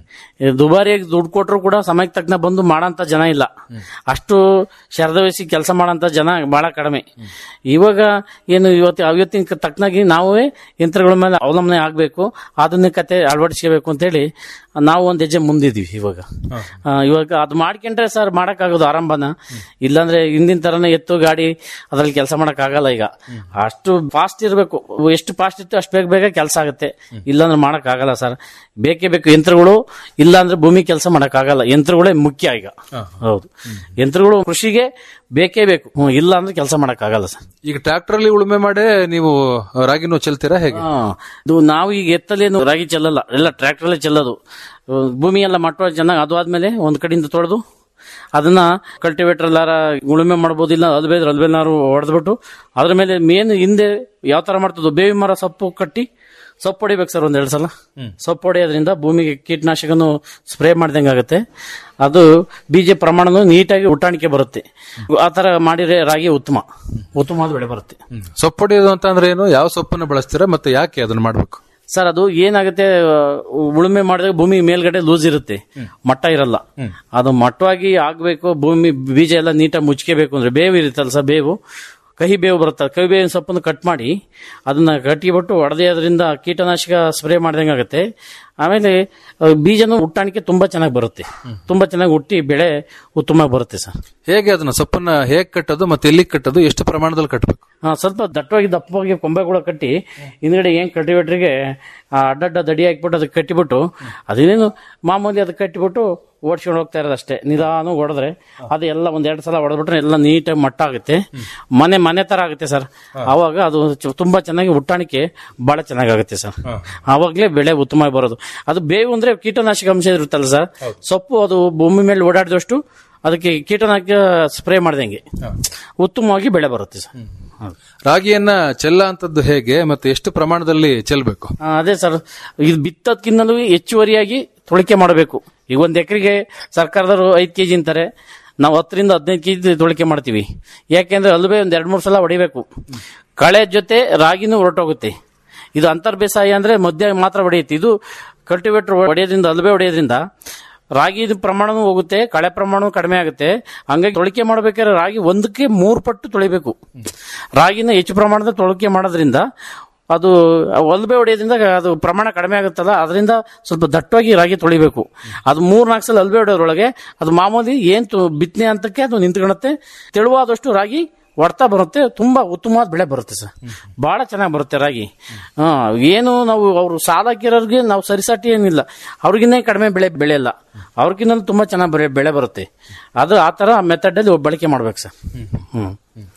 ಈ ದುಬಾರಿಯಾಗಿ ದುಡ್ಡು ಕೊಟ್ಟರು ಕೂಡ ಸಮಯಕ್ಕೆ ತಕ್ಕನ ಬಂದು ಮಾಡೋಂಥ ಜನ ಇಲ್ಲ ಅಷ್ಟು ಶರದ ವಹಿಸಿ ಕೆಲಸ ಮಾಡೋಂಥ ಜನ ಬಹಳ ಕಡಿಮೆ ಇವಾಗ ಏನು ಇವತ್ತು ಇವತ್ತಿನ ತಕ್ಕನಾಗಿ ನಾವೇ ಯಂತ್ರಗಳ ಮೇಲೆ ಅವಲಂಬನೆ ಆಗಬೇಕು ಆಧುನಿಕತೆ ಅಳವಡಿಸ್ಕೋಬೇಕು ಅಂತೇಳಿ ನಾವು ಒಂದು ಹೆಜ್ಜೆ ಮುಂದಿದ್ವಿ ಇವಾಗ ಆ, ಇವಾಗ ಅದು ಮಾಡ್ಕೊಂಡ್ರೆ ಸರ್ ಮಾಡೋಕ್ಕಾಗೋದು ಆರಂಭನ ಇಲ್ಲಾಂದ್ರೆ ಹಿಂದಿನ ತರನೇ ಎತ್ತು ಗಾಡಿ ಅದ್ರಲ್ಲಿ ಕೆಲಸ ಆಗಲ್ಲ ಈಗ ಅಷ್ಟು ಫಾಸ್ಟ್ ಇರಬೇಕು ಎಷ್ಟು ಫಾಸ್ಟ್ ಇತ್ತು ಅಷ್ಟು ಬೇಗ ಬೇಗ ಕೆಲಸ ಆಗುತ್ತೆ ಇಲ್ಲಾಂದ್ರೆ ಆಗಲ್ಲ ಸರ್ ಬೇಕೇ ಬೇಕು ಯಂತ್ರಗಳು ಇಲ್ಲಾಂದ್ರೆ ಭೂಮಿ ಕೆಲಸ ಆಗಲ್ಲ ಯಂತ್ರಗಳೇ ಮುಖ್ಯ ಈಗ ಹೌದು ಯಂತ್ರಗಳು ಕೃಷಿಗೆ ಬೇಕೇ ಬೇಕು ಹ್ಮ್, ಇಲ್ಲ ಅಂದ್ರೆ ಕೆಲಸ ಆಗಲ್ಲ ಸರ್ ಈಗ ಟ್ರ್ಯಾಕ್ಟರ್ ಅಲ್ಲಿ ಉಳುಮೆ ಮಾಡೇ ನೀವು ರಾಗಿನೂ ಚೆಲ್ತೀರಾ ಹೇಗೆ ಹಾ. ಇದು ನಾವು ಈಗ ಎತ್ತಲೇನು ರಾಗಿ ಚೆಲ್ಲಲ್ಲ ಎಲ್ಲ ಟ್ರ್ಯಾಕ್ಟರ್ಲೇ ಚೆಲ್ಲೋದು ಅಹ್, ಭೂಮಿ ಎಲ್ಲ ಮಟ್ಟ ಚೆನ್ನಾಗಿ ಅದು ಆದ್ಮೇಲೆ ಒಂದ್ ಕಡೆಯಿಂದ ತೊಳೆದು ಅದನ್ನ ಕಲ್ಟಿವೇಟರ್ ಎಲ್ಲಾರ ಉಳುಮೆ ಮಾಡ್ಬೋದಿಲ್ಲ ಅಲ್ಬೇದ್ರ ಅಲ್ಬೇನಾರು ಹೊಡೆದ್ಬಿಟ್ಟು ಅದ್ರ ಮೇಲೆ ಮೇನ್ ಹಿಂದೆ ಯಾವ ತರ ಮಾಡ್ತದೋ ಬೇವಿ ಮರ ಸೊಪ್ಪು ಕಟ್ಟಿ ಸೊಪ್ಪು ಹೊಡಿಬೇಕು ಸರ್ ಒಂದೆರಡು ಸಲ ಸೊಪ್ಪು ಹೊಡೆಯೋದ್ರಿಂದ ಭೂಮಿಗೆ ಕೀಟನಾಶಕನು ಸ್ಪ್ರೇ ಮಾಡ್ದಂಗೆ ಆಗುತ್ತೆ ಅದು ಬೀಜ ಪ್ರಮಾಣನು ನೀಟಾಗಿ ಉಟ್ಟಾಣಿಕೆ ಬರುತ್ತೆ ಆ ತರ ಮಾಡಿದ್ರೆ ರಾಗಿ ಉತ್ತಮ ಉತ್ತಮವಾದ ಬೆಳೆ ಬರುತ್ತೆ ಸೊಪ್ಪು ಹೊಡೆಯೋದು ಅಂತ ಅಂದ್ರೆ ಏನು ಯಾವ ಸೊಪ್ಪನ್ನು ಬಳಸ್ತೀರಾ ಮತ್ತೆ ಯಾಕೆ ಅದನ್ನ ಮಾಡ್ಬೇಕು ಸರ್ ಅದು ಏನಾಗುತ್ತೆ ಆ, ಉಳುಮೆ ಮಾಡಿದಾಗ ಭೂಮಿ ಮೇಲ್ಗಡೆ ಲೂಸ್ ಇರುತ್ತೆ ಮಟ್ಟ ಇರಲ್ಲ ಅದು ಮಟ್ಟವಾಗಿ ಆಗ್ಬೇಕು ಭೂಮಿ ಬೀಜ ಎಲ್ಲ ನೀಟಾಗಿ ಮುಚ್ಕೋಬೇಕು ಅಂದ್ರೆ ಬೇವು ಇರುತ್ತಲ್ಲ ಸರ್ ಬೇವು ಕಹಿ ಬೇವು ಬರುತ್ತೆ ಕಹಿ ಬೇವಿನ ಸೊಪ್ಪನ್ನು ಕಟ್ ಮಾಡಿ ಅದನ್ನ ಕಟ್ಟಿಬಿಟ್ಟು ಒಡೆದೇ ಅದರಿಂದ ಕೀಟನಾಶಕ ಸ್ಪ್ರೇ ಮಾಡ್ದಂಗೆ ಆಗುತ್ತೆ ಆಮೇಲೆ ಆ, ಬೀಜನೂ ಹುಟ್ಟಾಣಿಕೆ ತುಂಬಾ ಚೆನ್ನಾಗಿ ಬರುತ್ತೆ ತುಂಬಾ ಚೆನ್ನಾಗಿ ಹುಟ್ಟಿ ಬೆಳೆ ಉತ್ತಮ ಬರುತ್ತೆ ಸರ್ ಹೇಗೆ ಅದನ್ನ ಸೊಪ್ಪನ್ನ ಹೇಗೆ ಕಟ್ಟೋದು ಮತ್ತೆ ಎಲ್ಲಿ ಕಟ್ಟೋದು ಎಷ್ಟು ಪ್ರಮಾಣದಲ್ಲಿ ಕಟ್ಟಬೇಕು ಆ, ಸ್ವಲ್ಪ ದಟ್ಟವಾಗಿ ದಪ್ಪವಾಗಿ ಕೊಂಬೆಗಳು ಕಟ್ಟಿ ಹಿಂದ್ಗಡೆ ಏನ್ ಕಲ್ಟಿವೇಟ್ರಿಗೆ ಅಡ್ಡಡ್ಡ ದಡಿ ಹಾಕ್ಬಿಟ್ಟು ಅದಕ್ಕೆ ಕಟ್ಟಿಬಿಟ್ಟು ಅದೇನೇನು ಮಾಮೂಲಿ ಅದಕ್ಕೆ ಕಟ್ಟಿಬಿಟ್ಟು ಓಡಿಸ್ಕೊಂಡು ಹೋಗ್ತಾ ಇರೋದು ಅಷ್ಟೇ ನಿಧಾನ ಹೊಡೆದ್ರೆ ಅದು ಎಲ್ಲ ಒಂದ್ ಎರಡು ಸಲ ಹೊಡೆದ್ಬಿಟ್ರೆ ಎಲ್ಲ ನೀಟಾಗಿ ಮಟ್ಟ ಆಗುತ್ತೆ ಮನೆ ಮನೆ ತರ ಆಗುತ್ತೆ ಸರ್ ಅವಾಗ ಅದು ಚು- ತುಂಬಾ ಚೆನ್ನಾಗಿ ಹುಟ್ಟಾಣಿಕೆ ಬಹಳ ಚೆನ್ನಾಗಾಗುತ್ತೆ ಸರ್ ಆವಾಗಲೇ ಬೆಳೆ ಉತ್ತಮ ಬರೋದು ಅದು ಬೇವು ಅಂದ್ರೆ ಕೀಟನಾಶಕ ಅಂಶ ಇರುತ್ತಲ್ಲ ಸರ್ ಸೊಪ್ಪು ಅದು ಭೂಮಿ ಮೇಲೆ ಓಡಾಡಿದಷ್ಟು ಅದಕ್ಕೆ ಕೀಟನಾಶಕ ಸ್ಪ್ರೇ ಮಾಡ್ದಂಗೆ ಉತ್ತಮವಾಗಿ ಬೆಳೆ ಬರುತ್ತೆ ಸರ್ ಹೌದು. ರಾಗಿಯನ್ನ ಚೆಲ್ಲ ಅಂತದ್ದು ಹೇಗೆ ಮತ್ತೆ ಎಷ್ಟು ಪ್ರಮಾಣದಲ್ಲಿ ಚೆಲ್ಬೇಕು ಆ, ಅದೇ ಸರ್ ಇದು ಬಿತ್ತೋದ್ಕಿಂತಲೂ ಹೆಚ್ಚುವರಿಯಾಗಿ ತೊಳಿಕೆ ಮಾಡಬೇಕು ಈಗ ಒಂದ್ ಎಕರೆಗೆ ಸರ್ಕಾರದವರು ಐದ್ ಕೆಜಿ ಅಂತಾರೆ ನಾವು ಹತ್ತರಿಂದ ಹದಿನೈದು ಕೆಜಿ ತೊಳಿಕೆ ಮಾಡ್ತೀವಿ ಯಾಕೆಂದ್ರೆ ಅಲ್ಲವೇ ಒಂದ್ ಎರಡ್ ಮೂರು ಸಲ ಹೊಡಿಬೇಕು ಕಳೆ ಜೊತೆ ರಾಗಿನೂ ಹೊರಟೋಗುತ್ತೆ ಇದು ಅಂತರ್ ಬೇಸಾಯ ಅಂದ್ರೆ ಮಧ್ಯ ಮಾತ್ರ ಹೊಡೆಯುತ್ತೆ ಇದು ಕಲ್ಟಿವೇಟರ್ ಹೊಡೆಯೋದ್ರಿಂದ ಅಲ್ವೇ ಹೊಡೆಯೋದ್ರಿಂದ ರಾಗಿ ಪ್ರಮಾಣನೂ ಹೋಗುತ್ತೆ ಕಳೆ ಪ್ರಮಾಣವೂ ಕಡಿಮೆ ಆಗುತ್ತೆ ಹಂಗಾಗಿ ತೊಳಿಕೆ ಮಾಡ್ಬೇಕಾದ್ರೆ ರಾಗಿ ಒಂದಕ್ಕೆ ಮೂರು ಪಟ್ಟು ತೊಳಿಬೇಕು ರಾಗಿನ ಹೆಚ್ಚು ಪ್ರಮಾಣದ ತೊಳಿಕೆ ಮಾಡೋದ್ರಿಂದ ಅದು ಒಲ್ಬೆ ಹೊಡೆಯೋದ್ರಿಂದ ಅದು ಪ್ರಮಾಣ ಕಡಿಮೆ ಆಗುತ್ತಲ್ಲ ಅದರಿಂದ ಸ್ವಲ್ಪ ದಟ್ಟವಾಗಿ ರಾಗಿ ತೊಳಿಬೇಕು ಅದು ಮೂರ್ ನಾಲ್ಕು ಸಲ ಅಲ್ಬೆ ಹೊಡೆಯೋದ್ರೊಳಗೆ ಅದು ಮಾಮೂಲಿ ಏನ್ ತು- ಬಿತ್ತನೆ ಹಂತಕ್ಕೆ ಅದು ನಿಂತ್ಕೊಳ್ಳುತ್ತೆ ತೆಳುವಾದಷ್ಟು ರಾಗಿ ಹೊಡ್ತಾ ಬರುತ್ತೆ ತುಂಬಾ ಉತ್ತಮವಾದ ಬೆಳೆ ಬರುತ್ತೆ ಸರ್ ಬಹಳ ಚೆನ್ನಾಗಿ ಬರುತ್ತೆ ರಾಗಿ ಹಾ ಏನು ನಾವು ಅವರು ಸಾಲ ಹಾಕಿರೋರಿಗೆ ನಾವು ಸರಿಸಾಟಿ ಏನಿಲ್ಲ ಅವ್ರಿಗಿನ್ನ ಕಡಿಮೆ ಬೆಳೆ ಬೆಳೆಯಲ್ಲ ಅವ್ರಿಗಿನ್ನ ತುಂಬಾ ಚೆನ್ನಾಗಿ ಬೆಳೆ ಬೆಳೆ ಬರುತ್ತೆ ಅದು ಆ ತರ ಮೆಥಡ್ ಅಲ್ಲಿ ಬಳಕೆ ಮಾಡ್ಬೇಕು ಸರ್ ಹ್ಮ್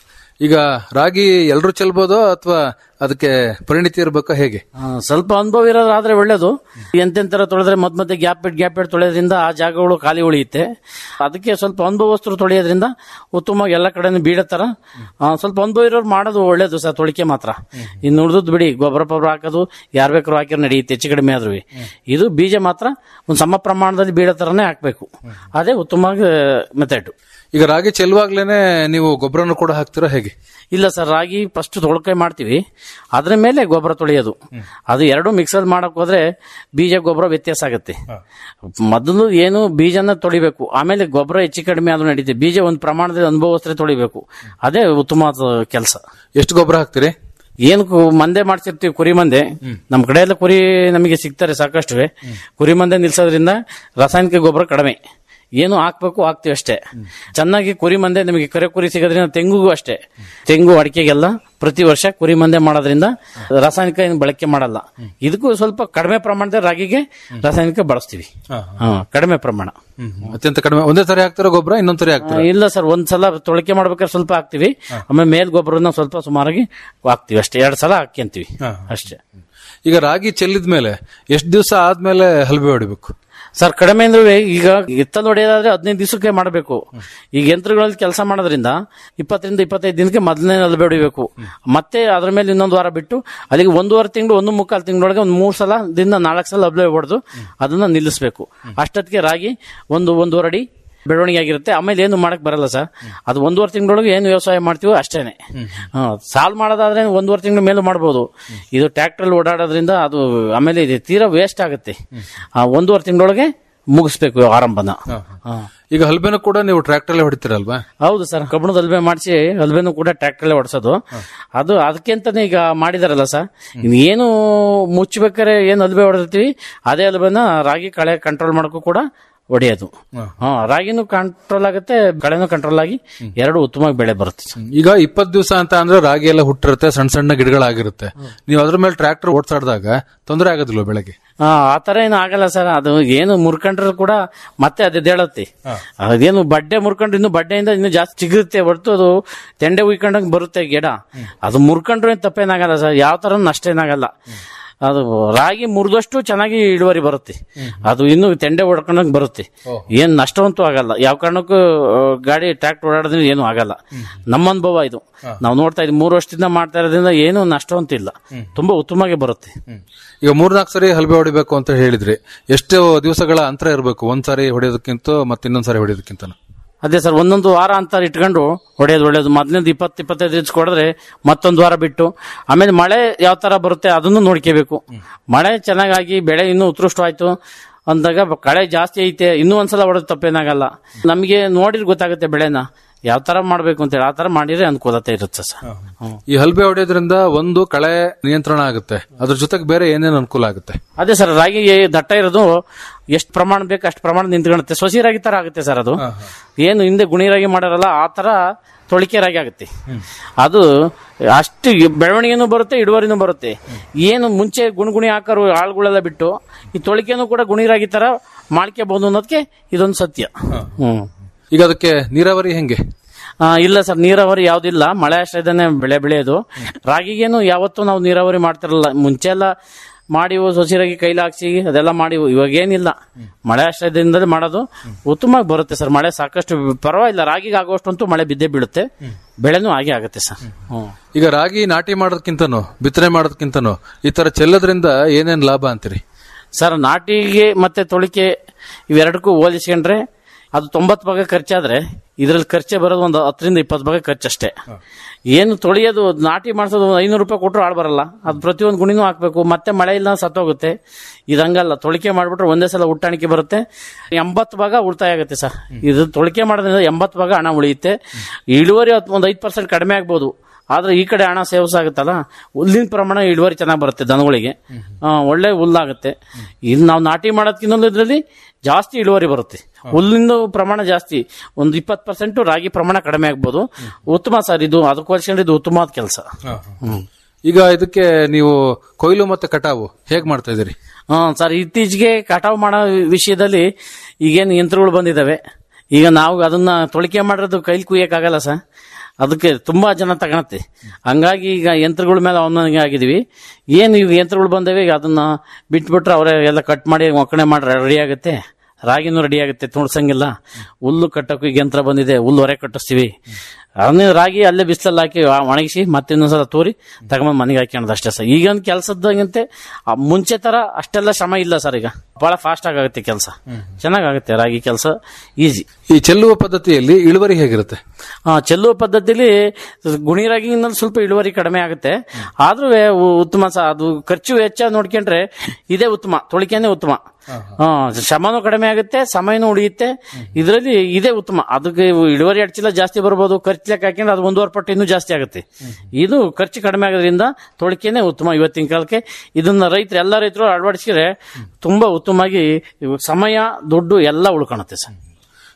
ಈಗ ರಾಗಿ ಎಲ್ರು ಚೆಲ್ಬೋದೋ ಅಥವಾ ಅದಕ್ಕೆ ಪರಿಣಿತಿ ಇರಬೇಕಾ ಹೇಗೆ ಆ, ಸ್ವಲ್ಪ ಅನುಭವ ಇರೋದಾದ್ರೆ ಒಳ್ಳೇದು ಎಂತೆಂತರ ತೊಳೆದ್ರೆ ಮದ್ ಮಧ್ಯೆ ಗ್ಯಾಪ್ ಇಟ್ ಗ್ಯಾಪ್ ಇಟ್ ತೊಳೆಯೋದ್ರಿಂದ ಆ ಜಾಗಗಳು ಖಾಲಿ ಉಳಿಯುತ್ತೆ ಅದಕ್ಕೆ ಸ್ವಲ್ಪ ಅನುಭವಸ್ಥರು ತೊಳೆಯೋದ್ರಿಂದ ಉತ್ತಮವಾಗಿ ಎಲ್ಲ ಕಡೆನೂ ಬೀಳೋ ತರ ಆ, ಸ್ವಲ್ಪ ಅನುಭವ ಇರೋರು ಮಾಡೋದು ಒಳ್ಳೇದು ಸರ್ ತೊಳಿಕೆ ಮಾತ್ರ ಇನ್ನು ಉಳಿದದ್ದು ಬಿಡಿ ಗೊಬ್ಬರ ಪಬ್ಬರ ಹಾಕೋದು ಯಾರು ಬೇಕಾದ್ರೂ ಹಾಕಿರೋ ನಡೆಯುತ್ತೆ ಹೆಚ್ಚು ಕಡಿಮೆ ಆದ್ರೂ ಇದು ಬೀಜ ಮಾತ್ರ ಒಂದು ಸಮ ಪ್ರಮಾಣದಲ್ಲಿ ಬೀಳೋ ತರನೇ ಹಾಕ್ಬೇಕು ಅದೇ ಉತ್ತಮವಾಗಿ ಮೆಥಡ್ ಈಗ ರಾಗಿ ಚೆಲ್ಲುವಾಗ್ಲೇನೆ ನೀವು ಗೊಬ್ಬರನು ಕೂಡ ಹಾಕ್ತೀರಾ ಹೇಗೆ ಇಲ್ಲ ಸರ್ ರಾಗಿ ಫಸ್ಟ್ ತೊಳ್ಕೆ ಮಾಡ್ತೀವಿ ಅದ್ರ ಮೇಲೆ ಗೊಬ್ಬರ ತೊಳೆಯೋದು ಅದು ಎರಡು ಮಿಕ್ಸರ್ ಮಾಡಕ್ ಹೋದ್ರೆ ಬೀಜ ಗೊಬ್ಬರ ವ್ಯತ್ಯಾಸ ಆಗುತ್ತೆ ಮೊದಲು ಏನು ಬೀಜನ ತೊಳಿಬೇಕು ಆಮೇಲೆ ಗೊಬ್ಬರ ಹೆಚ್ಚು ಕಡಿಮೆ ಆದ್ರೂ ನಡೀತೆ ಬೀಜ ಒಂದು ಪ್ರಮಾಣದಲ್ಲಿ ಅನುಭವಸ್ಥರೆ ತೊಳಿಬೇಕು ಅದೇ ಉತ್ತಮವಾದ ಕೆಲಸ ಎಷ್ಟು ಗೊಬ್ಬರ ಹಾಕ್ತೀರಿ ಏನು ಕು- ಮಂದೆ ಮಾಡ್ಸಿರ್ತೀವಿ ಕುರಿ ಮಂದೆ ನಮ್ ಕಡೆ ಎಲ್ಲ ಕುರಿ ನಮಗೆ ಸಿಗ್ತಾರೆ ಸಾಕಷ್ಟು ಕುರಿ ಮಂದೆ ನಿಲ್ಸೋದ್ರಿಂದ ರಾಸಾಯನಿಕ ಗೊಬ್ಬರ ಕಡಿಮೆ ಏನು ಹಾಕ್ಬೇಕು ಹಾಕ್ತಿವಿ ಅಷ್ಟೇ ಚೆನ್ನಾಗಿ ಕುರಿ ಮಂದೆ ನಿಮಗೆ ಕರೆ ಕುರಿ ಸಿಗೋದ್ರಿಂದ ತೆಂಗುಗೂ ಅಷ್ಟೇ ತೆಂಗು ಅಡಿಕೆಗೆಲ್ಲ ಪ್ರತಿ ವರ್ಷ ಕುರಿ ಮಂದೆ ಮಾಡೋದ್ರಿಂದ ರಾಸಾಯನಿಕ ಏನು ಬಳಕೆ ಮಾಡಲ್ಲ ಇದಕ್ಕೂ ಸ್ವಲ್ಪ ಕಡಿಮೆ ಪ್ರಮಾಣದ ರಾಗಿಗೆ ರಾಸಾಯನಿಕ ಬಳಸ್ತೀವಿ ಹಾ, ಕಡಿಮೆ ಪ್ರಮಾಣ ಅತ್ಯಂತ ಕಡಿಮೆ ಒಂದೇ ಸರಿ ಹಾಕ್ತಾರ ಗೊಬ್ಬರ ಇನ್ನೊಂದ್ ಸರಿ ಹಾಕ್ತಾರ ಇಲ್ಲ ಸರ್ ಒಂದ್ಸಲ ತೊಳಕೆ ಮಾಡ್ಬೇಕಾದ್ರೆ ಸ್ವಲ್ಪ ಹಾಕ್ತಿವಿ ಆಮೇಲೆ ಮೇಲ್ ಗೊಬ್ಬರನ ಸ್ವಲ್ಪ ಸುಮಾರಾಗಿ ಹಾಕ್ತಿವಿ ಅಷ್ಟೇ ಎರಡ್ ಸಲ ಹಾಕ್ಯಂತೀವಿ ಅಷ್ಟೇ ಈಗ ರಾಗಿ ಚೆಲ್ಲಿದ ಮೇಲೆ ಎಷ್ಟು ದಿವಸ ಆದ್ಮೇಲೆ ಹಲ್ಬೆ ಹೊಡಿಬೇಕು ಸರ್ ಕಡಿಮೆ ಅಂದ್ರೆ ಈಗ ಎತ್ತಲ್ ಹೊಡೆಯೋದಾದ್ರೆ ಹದಿನೈದು ದಿವಸಕ್ಕೆ ಮಾಡಬೇಕು ಈಗ ಯಂತ್ರಗಳಲ್ಲಿ ಕೆಲಸ ಮಾಡೋದ್ರಿಂದ ಇಪ್ಪತ್ತರಿಂದ ಇಪ್ಪತ್ತೈದು ದಿನಕ್ಕೆ ಮೊದಲನೇ ಅಲ್ಬೆ ಹೊಡಿಬೇಕು ಮತ್ತೆ ಅದ್ರ ಮೇಲೆ ಇನ್ನೊಂದು ವಾರ ಬಿಟ್ಟು ಅಲ್ಲಿಗೆ ಒಂದೂವರೆ ತಿಂಗಳು ಒಂದು ಮುಕ್ಕಾಲು ತಿಂಗಳೊಳಗೆ ಒಂದು ಮೂರು ಸಲ ದಿನ ನಾಲ್ಕು ಸಲ ಅಲ್ಬೆ ಹೊಡೆದು ಅದನ್ನ ನಿಲ್ಲಿಸಬೇಕು ಅಷ್ಟೊತ್ತಿಗೆ ರಾಗಿ ಒಂದು ಒಂದೂವರೆ ಅಡಿ ಬೆಳವಣಿಗೆ ಆಗಿರುತ್ತೆ ಆಮೇಲೆ ಏನು ಮಾಡಕ್ ಬರಲ್ಲ ಸರ್ ಅದು ಒಂದೂವರೆ ತಿಂಗಳೊಳಗೆ ಏನು ವ್ಯವಸಾಯ ಮಾಡ್ತೀವೋ ಅಷ್ಟೇನೆ ಹಾ, ಸಾಲ್ ಮಾಡೋದಾದ್ರೆ ಒಂದೂವರೆ ತಿಂಗಳ ಮೇಲೂ ಮಾಡ್ಬೋದು ಇದು ಟ್ರ್ಯಾಕ್ಟರ್ ಓಡಾಡೋದ್ರಿಂದ ಅದು ಆಮೇಲೆ ಇದು ತೀರಾ ವೇಸ್ಟ್ ಆಗುತ್ತೆ ಆ, ಒಂದೂವರೆ ತಿಂಗಳೊಳಗೆ ಮುಗಿಸ್ಬೇಕು ಆರಂಭನ ಹಾ. ಈಗ ಹಲ್ಬೆನೂ ಕೂಡ ನೀವು ಟ್ರ್ಯಾಕ್ಟರ್ ಹೊಡಿತೀರಲ್ವಾ ಹೌದು ಸರ್ ಕಬ್ಬಣದ ಅಲ್ಬೆ ಮಾಡಿಸಿ ಅಲ್ಬೆನೂ ಕೂಡ ಟ್ರ್ಯಾಕ್ಟರ್ ಓಡಿಸೋದು ಅದು ಅದಕ್ಕಿಂತಾನೆ ಈಗ ಮಾಡಿದಾರಲ್ಲ ಸರ್ ಏನು ಮುಚ್ಚಬೇಕಾರೆ ಏನು ಅಲ್ಬೆ ಹೊಡೆದಿರ್ತೀವಿ ಅದೇ ಅಲ್ಬೆನ ರಾಗಿ ಕಳೆ ಕಂಟ್ರೋಲ್ ಮಾಡೋಕ್ಕೂ ಕೂಡ ಹೊಡೆಯೋದು ಹಾ ರಾಗಿನೂ ಕಂಟ್ರೋಲ್ ಆಗುತ್ತೆ ಕಳೆನೂ ಕಂಟ್ರೋಲ್ ಆಗಿ ಎರಡು ಉತ್ತಮವಾಗಿ ಬೆಳೆ ಬರುತ್ತೆ ಸರ್. ಈಗ ಇಪ್ಪತ್ ದಿವಸ ಅಂತ ಅಂದ್ರೆ ರಾಗಿ ಎಲ್ಲ ಹುಟ್ಟಿರುತ್ತೆ ಸಣ್ಣ ಸಣ್ಣ ಗಿಡಗಳಾಗಿರುತ್ತೆ ನೀವು ಅದ್ರ ಮೇಲೆ ಟ್ರ್ಯಾಕ್ಟರ್ ಓಡಿಸಾಡಿದಾಗ ತೊಂದರೆ ಆಗೋದಿಲ್ಲ ಬೆಳಗ್ಗೆ ಆ ಆ ತರ ಏನು ಆಗಲ್ಲ ಸರ್ ಅದು ಏನು ಮುರ್ಕೊಂಡ್ರು ಕೂಡ ಮತ್ತೆ ಅದು ಎದ್ದೇಳುತ್ತೆ ಅದೇನು ಬಡ್ಡೆ ಮುರ್ಕೊಂಡ್ರೆ ಇನ್ನು ಬಡ್ಡೆಯಿಂದ ಇನ್ನು ಜಾಸ್ತಿ ಚಿಗುರುತ್ತೆ ಹೊರತು ಅದು ತೆಂಡೆ ಉಯ್ಕೊಂಡಂಗ್ ಬರುತ್ತೆ ಗಿಡ ಅದು ಮುರ್ಕೊಂಡ್ರೆ ಏನ್ ತಪ್ಪೇನಾಗಲ್ಲ ಸರ್ ಯಾವ ತರ ನಷ್ಟ ಏನಾಗಲ್ಲ ಅದು ರಾಗಿ ಮುರಿದಷ್ಟು ಚೆನ್ನಾಗಿ ಇಳುವರಿ ಬರುತ್ತೆ ಅದು ಇನ್ನು ತೆಂಡೆ ಹೊಡ್ಕೊಂಡಂಗ್ ಬರುತ್ತೆ ಏನ್ ನಷ್ಟವಂತೂ ಆಗಲ್ಲ ಯಾವ ಕಾರಣಕ್ಕೂ ಆ, ಗಾಡಿ ಟ್ರ್ಯಾಕ್ಟರ್ ಓಡಾಡೋದ್ರಿಂದ ಏನು ಆಗಲ್ಲ ನಮ್ಮ ಅನುಭವ ಇದು ನಾವು ನೋಡ್ತಾ ಇದ್ವಿ ಮೂರು ವರ್ಷದಿಂದ ಮಾಡ್ತಾ ಇರೋದ್ರಿಂದ ಏನು ನಷ್ಟವಂತೂ ಇಲ್ಲ ತುಂಬಾ ಉತ್ತಮವಾಗಿ ಬರುತ್ತೆ ಈಗ ಮೂರ್ನಾಲ್ಕು ಸರಿ ಹಲ್ಬೆ ಹೊಡಿಬೇಕು ಅಂತ ಹೇಳಿದ್ರಿ ಎಷ್ಟು ದಿವಸಗಳ ಅಂತರ ಇರಬೇಕು ಒಂದ್ ಸಾರಿ ಹೊಡೆಯೋದಕ್ಕಿಂತ ಮತ್ತೆ ಇನ್ನೊಂದ್ ಸಾರಿ ಹೊಡೆಯೋದಕ್ಕಿಂತ ಅದೇ ಸರ್ ಒಂದೊಂದು ವಾರ ಅಂತ ಇಟ್ಕೊಂಡು ಹೊಡೆಯೋದು ಒಳ್ಳೇದು ಮೊದಲಿಂದ ಇಪ್ಪತ್ತು ಇಪ್ಪತ್ತೈದು ಇಂಚ್ ಕೊಡಿದ್ರೆ ಮತ್ತೊಂದು ವಾರ ಬಿಟ್ಟು ಆಮೇಲೆ ಮಳೆ ಯಾವ ತರ ಬರುತ್ತೆ ಅದನ್ನು ನೋಡ್ಕೋಬೇಕು ಮಳೆ ಚೆನ್ನಾಗಾಗಿ ಬೆಳೆ ಇನ್ನೂ ಉತ್ಕೃಷ್ಟವಾಯ್ತು ಅಂದಾಗ ಬ- ಕಳೆ ಜಾಸ್ತಿ ಐತೆ ಇನ್ನೂ ಒಂದ್ಸಲ ಹೊಡೆದು ತಪ್ಪೇನಾಗಲ್ಲ ನಮಗೆ ನೋಡಿದ್ರೆ ಗೊತ್ತಾಗುತ್ತೆ ಬೆಳೆನ ಯಾವ ತರ ಮಾಡ್ಬೇಕು ಅಂತೇಳಿ ಆ ತರ ಮಾಡಿದ್ರೆ ಅನುಕೂಲತೆ ಇರುತ್ತೆ ಸರ್ ಹ್ಮ್. ಈ ಹಲ್ಬೆ ಹೊಡೆಯೋದ್ರಿಂದ ಒಂದು ಕಳೆ ನಿಯಂತ್ರಣ ಆಗುತ್ತೆ ಅದ್ರ ಜೊತೆಗೆ ಬೇರೆ ಏನೇನು ಅನುಕೂಲ ಆಗುತ್ತೆ ಅದೇ ಸರ್ ರಾಗಿ ದಟ್ಟ ಇರೋದು ಎಷ್ಟು ಪ್ರಮಾಣ ಬೇಕು ಅಷ್ಟು ಪ್ರಮಾಣ ನಿಂತ್ಕೊಳ್ಳುತ್ತೆ ಸೊಸಿ ರಾಗಿ ತರ ಆಗುತ್ತೆ ಸರ್ ಅದು ಏನು ಹಿಂದೆ ಗುಣಿ ರಾಗಿ ಮಾಡಾರಲ್ಲ ಆ ತರ ತೊಳಿಕೆ ರಾಗಿ ಆಗುತ್ತೆ ಅದು ಅಷ್ಟು ಬೆಳವಣಿಗೆನೂ ಬರುತ್ತೆ ಇಳುವರಿನೂ ಬರುತ್ತೆ ಏನು ಮುಂಚೆ ಗುಣಗುಣಿ ಹಾಕೋರು ಆಳುಗಳೆಲ್ಲ ಬಿಟ್ಟು ಈ ತೊಳಿಕೆನೂ ಕೂಡ ಗುಣಿ ರಾಗಿ ತರ ಮಾಡ್ಕೋಬಹುದು ಅನ್ನೋದಕ್ಕೆ ಇದೊಂದು ಸತ್ಯ ಹ್ಮ್ ಈಗ ಅದಕ್ಕೆ ನೀರಾವರಿ ಹೆಂಗೆ ಆ, ಇಲ್ಲ ಸರ್ ನೀರಾವರಿ ಯಾವ್ದಿಲ್ಲ ಮಳೆ ಆಶ್ರಯದನೆ ಬೆಳೆ ಬೆಳೆಯೋದು ರಾಗಿಗೇನು ಯಾವತ್ತೂ ನಾವು ನೀರಾವರಿ ಮಾಡ್ತಿರಲ್ಲ ಮುಂಚೆ ಎಲ್ಲ ಮಾಡಿ ಸೊಸಿರಾಗಿ ಕೈಲಿ ಹಾಕ್ಸಿ ಅದೆಲ್ಲ ಮಾಡಿ ಇವಾಗ ಏನಿಲ್ಲ ಮಳೆ ಆಶ್ರಯದಿಂದಲೇ ಮಾಡೋದು ಉತ್ತಮವಾಗಿ ಬರುತ್ತೆ ಸರ್ ಮಳೆ ಸಾಕಷ್ಟು ಪರವಾಗಿಲ್ಲ ರಾಗಿಗೆ ಆಗುವಷ್ಟಂತೂ ಮಳೆ ಬಿದ್ದೇ ಬೀಳುತ್ತೆ ಬೆಳೆನೂ ಹಾಗೆ ಆಗುತ್ತೆ ಸರ್ ಹ್ಮ್ ಈಗ ರಾಗಿ ನಾಟಿ ಮಾಡೋದಕ್ಕಿಂತನೂ ಬಿತ್ತನೆ ಮಾಡೋದಕ್ಕಿಂತನೂ ಈ ತರ ಚೆಲ್ಲೋದ್ರಿಂದ ಏನೇನ್ ಲಾಭ ಅಂತೀರಿ ಸರ್ ನಾಟಿಗೆ ಮತ್ತೆ ತೊಳಿಕೆ ಇವೆರಡಕ್ಕೂ ಹೋಲಿಸ್ಕೊಂಡ್ರೆ ಅದು ತೊಂಬತ್ತು ಭಾಗ ಖರ್ಚಾದ್ರೆ ಇದ್ರಲ್ಲಿ ಖರ್ಚೆ ಬರೋದು ಒಂದು ಹತ್ತರಿಂದ ಇಪ್ಪತ್ತು ಭಾಗ ಖರ್ಚಷ್ಟೇ ಏನು ತೊಳಿಯೋದು ನಾಟಿ ಮಾಡಿಸೋದು ಒಂದು ಐನೂರು ರೂಪಾಯಿ ಕೊಟ್ಟರು ಆಳ್ ಬರಲ್ಲ ಅದು ಪ್ರತಿಯೊಂದು ಗುಣಿನೂ ಹಾಕ್ಬೇಕು ಮತ್ತೆ ಮಳೆ ಇಲ್ಲ ಸತ್ತೋಗುತ್ತೆ ಇದಂಗಲ್ಲ ತೊಳಿಕೆ ಮಾಡ್ಬಿಟ್ರೆ ಒಂದೇ ಸಲ ಉಟ್ಟಾಣಿಕೆ ಬರುತ್ತೆ ಎಂಬತ್ತು ಭಾಗ ಉಳಿತಾಯ ಆಗುತ್ತೆ ಸರ್ ಇದು ತೊಳಿಕೆ ಮಾಡೋದ್ರಿಂದ ಎಂಬತ್ತು ಭಾಗ ಹಣ ಉಳಿಯುತ್ತೆ ಇಳುವರಿ ಹತ್ತು- ಒಂದು ಐದು ಪರ್ಸೆಂಟ್ ಕಡಿಮೆ ಆಗ್ಬೋದು ಆದ್ರೆ ಈ ಕಡೆ ಹಣ ಸೇವ್ಸ್ ಆಗುತ್ತಲ್ಲ ಹುಲ್ಲಿನ ಪ್ರಮಾಣ ಇಳುವರಿ ಚೆನ್ನಾಗಿ ಬರುತ್ತೆ ದನಗಳಿಗೆ ಆ, ಒಳ್ಳೆ ಹುಲ್ಲಾಗುತ್ತೆ ಇನ್ನು ನಾವು ನಾಟಿ ಮಾಡೋದಕ್ಕಿನ್ನೊಂದು ಇದರಲ್ಲಿ ಜಾಸ್ತಿ ಇಳುವರಿ ಬರುತ್ತೆ ಹುಲ್ಲಿನ ಪ್ರಮಾಣ ಜಾಸ್ತಿ ಒಂದು ಇಪ್ಪತ್ತು ಪರ್ಸೆಂಟ್ ರಾಗಿ ಪ್ರಮಾಣ ಕಡಿಮೆ ಆಗ್ಬೋದು ಉತ್ತಮ ಸರ್ ಇದು ಅದಕ್ಕೆ ಹೋಲಿಸ್ಕೊಂಡ್ರೆ ಇದು ಉತ್ತಮವಾದ ಕೆಲಸ ಈಗ ಇದಕ್ಕೆ ನೀವು ಕೊಯ್ಲು ಮತ್ತೆ ಕಟಾವು ಹೇಗ್ ಮಾಡ್ತಾ ಇದೀರಿ ಹ್ಮ್ ಸರ್ ಇತ್ತೀಚೆಗೆ ಕಟಾವು ಮಾಡೋ ವಿಷಯದಲ್ಲಿ ಈಗೇನು ಯಂತ್ರಗಳು ಬಂದಿದ್ದಾವೆ ಈಗ ನಾವು ಅದನ್ನ ತೊಳಿಕೆ ಮಾಡಿರೋದು ಕೈಲಿ ಕುಯ್ಯಕ್ಕಾಗಲ್ಲ ಸರ್ ಅದಕ್ಕೆ ತುಂಬಾ ಜನ ತಗೊಳತ್ತೆ ಹಂಗಾಗಿ ಈಗ ಯಂತ್ರಗಳ ಮೇಲೆ ಅವನಿಗೆ ಆಗಿದೀವಿ ಏನು ಈಗ ಯಂತ್ರಗಳು ಬಂದವೆ ಈಗ ಅದನ್ನ ಬಿಟ್ಬಿಟ್ರೆ ಅವರೇ ಎಲ್ಲ ಕಟ್ ಮಾಡಿ ಒಕ್ಕಣೆ ಮಾಡಿ ರೆಡಿ ಆಗುತ್ತೆ ರಾಗಿನೂ ರೆಡಿ ಆಗುತ್ತೆ ತುಣ್ಸಂಗಿಲ್ಲ ಹುಲ್ಲು ಕಟ್ಟಕ್ಕೂ ಈಗ ಯಂತ್ರ ಬಂದಿದೆ ಹುಲ್ಲು ಹೊರೆ ಕಟ್ಟಿಸ್ತೀವಿ ಅದನ್ನೇ ರಾಗಿ ಅಲ್ಲೇ ಬಿಸಿಲಲ್ಲಿ ಹಾಕಿ ಆ- ಒಣಗಿಸಿ ಮತ್ತೆ ಇನ್ನೊಂದ್ಸಲ ತೂರಿ ತಗೊಂಡ್ ಮನೆಗೆ ಹಾಕ್ಯಣದು ಅಷ್ಟೇ ಸರ್ ಈಗ ಒಂದು ಕೆಲಸದಂತೆ ಮುಂಚೆ ತರ ಅಷ್ಟೆಲ್ಲ ಶ್ರಮ ಇಲ್ಲ ಸರ್ ಈಗ ಬಹಳ ಫಾಸ್ಟ್ ಆಗುತ್ತೆ ಕೆಲಸ ಚೆನ್ನಾಗಾಗುತ್ತೆ ರಾಗಿ ಕೆಲಸ ಈಸಿ ಈ ಚೆಲ್ಲುವ ಪದ್ಧತಿಯಲ್ಲಿ ಇಳುವರಿ ಹೇಗಿರುತ್ತೆ ಆ, ಚೆಲ್ಲುವ ಪದ್ಧತಿಲಿ ಗುಣಿ ರಾಗಿನಲ್ಲಿ ಸ್ವಲ್ಪ ಇಳುವರಿ ಕಡಿಮೆ ಆಗುತ್ತೆ ಆದ್ರೂ ಉತ್ತಮ ಸ ಅದು ಖರ್ಚು ವೆಚ್ಚ ನೋಡ್ಕೊಂಡ್ರೆ ಇದೇ ಉತ್ತಮ ತೊಳಿಕೆನೆ ಉತ್ತಮ ಆ, ಶ್ರಮನೂ ಕಡಿಮೆ ಆಗುತ್ತೆ ಸಮಯನೂ ಉಳಿಯುತ್ತೆ ಇದರಲ್ಲಿ ಇದೇ ಉತ್ತಮ ಅದಕ್ಕೆ ಇಳುವರಿ ಅಡ್ಚಿಲ್ಲ ಜಾಸ್ತಿ ಬರ್ಬೋದು ಖರ್ಚು ಲೆಕ್ಕ ಹಾಕೊಂಡ್ರೆ ಅದು ಒಂದೂವರೆ ಪಟ್ಟು ಇನ್ನೂ ಜಾಸ್ತಿ ಆಗುತ್ತೆ ಇದು ಖರ್ಚು ಕಡಿಮೆ ಆಗೋದ್ರಿಂದ ತೊಳಿಕೆನೆ ಉತ್ತಮ ಇವತ್ತಿನ ಕಾಲಕ್ಕೆ ಇದನ್ನ ರೈತರು ಎಲ್ಲ ರೈತರು ಅಳವಡಿಸಿದ್ರೆ ತುಂಬಾ ಉತ್ತಮವಾಗಿ ಇವು ಸಮಯ ದುಡ್ಡು ಎಲ್ಲ ಉಳ್ಕೊಳುತ್ತೆ ಸರ್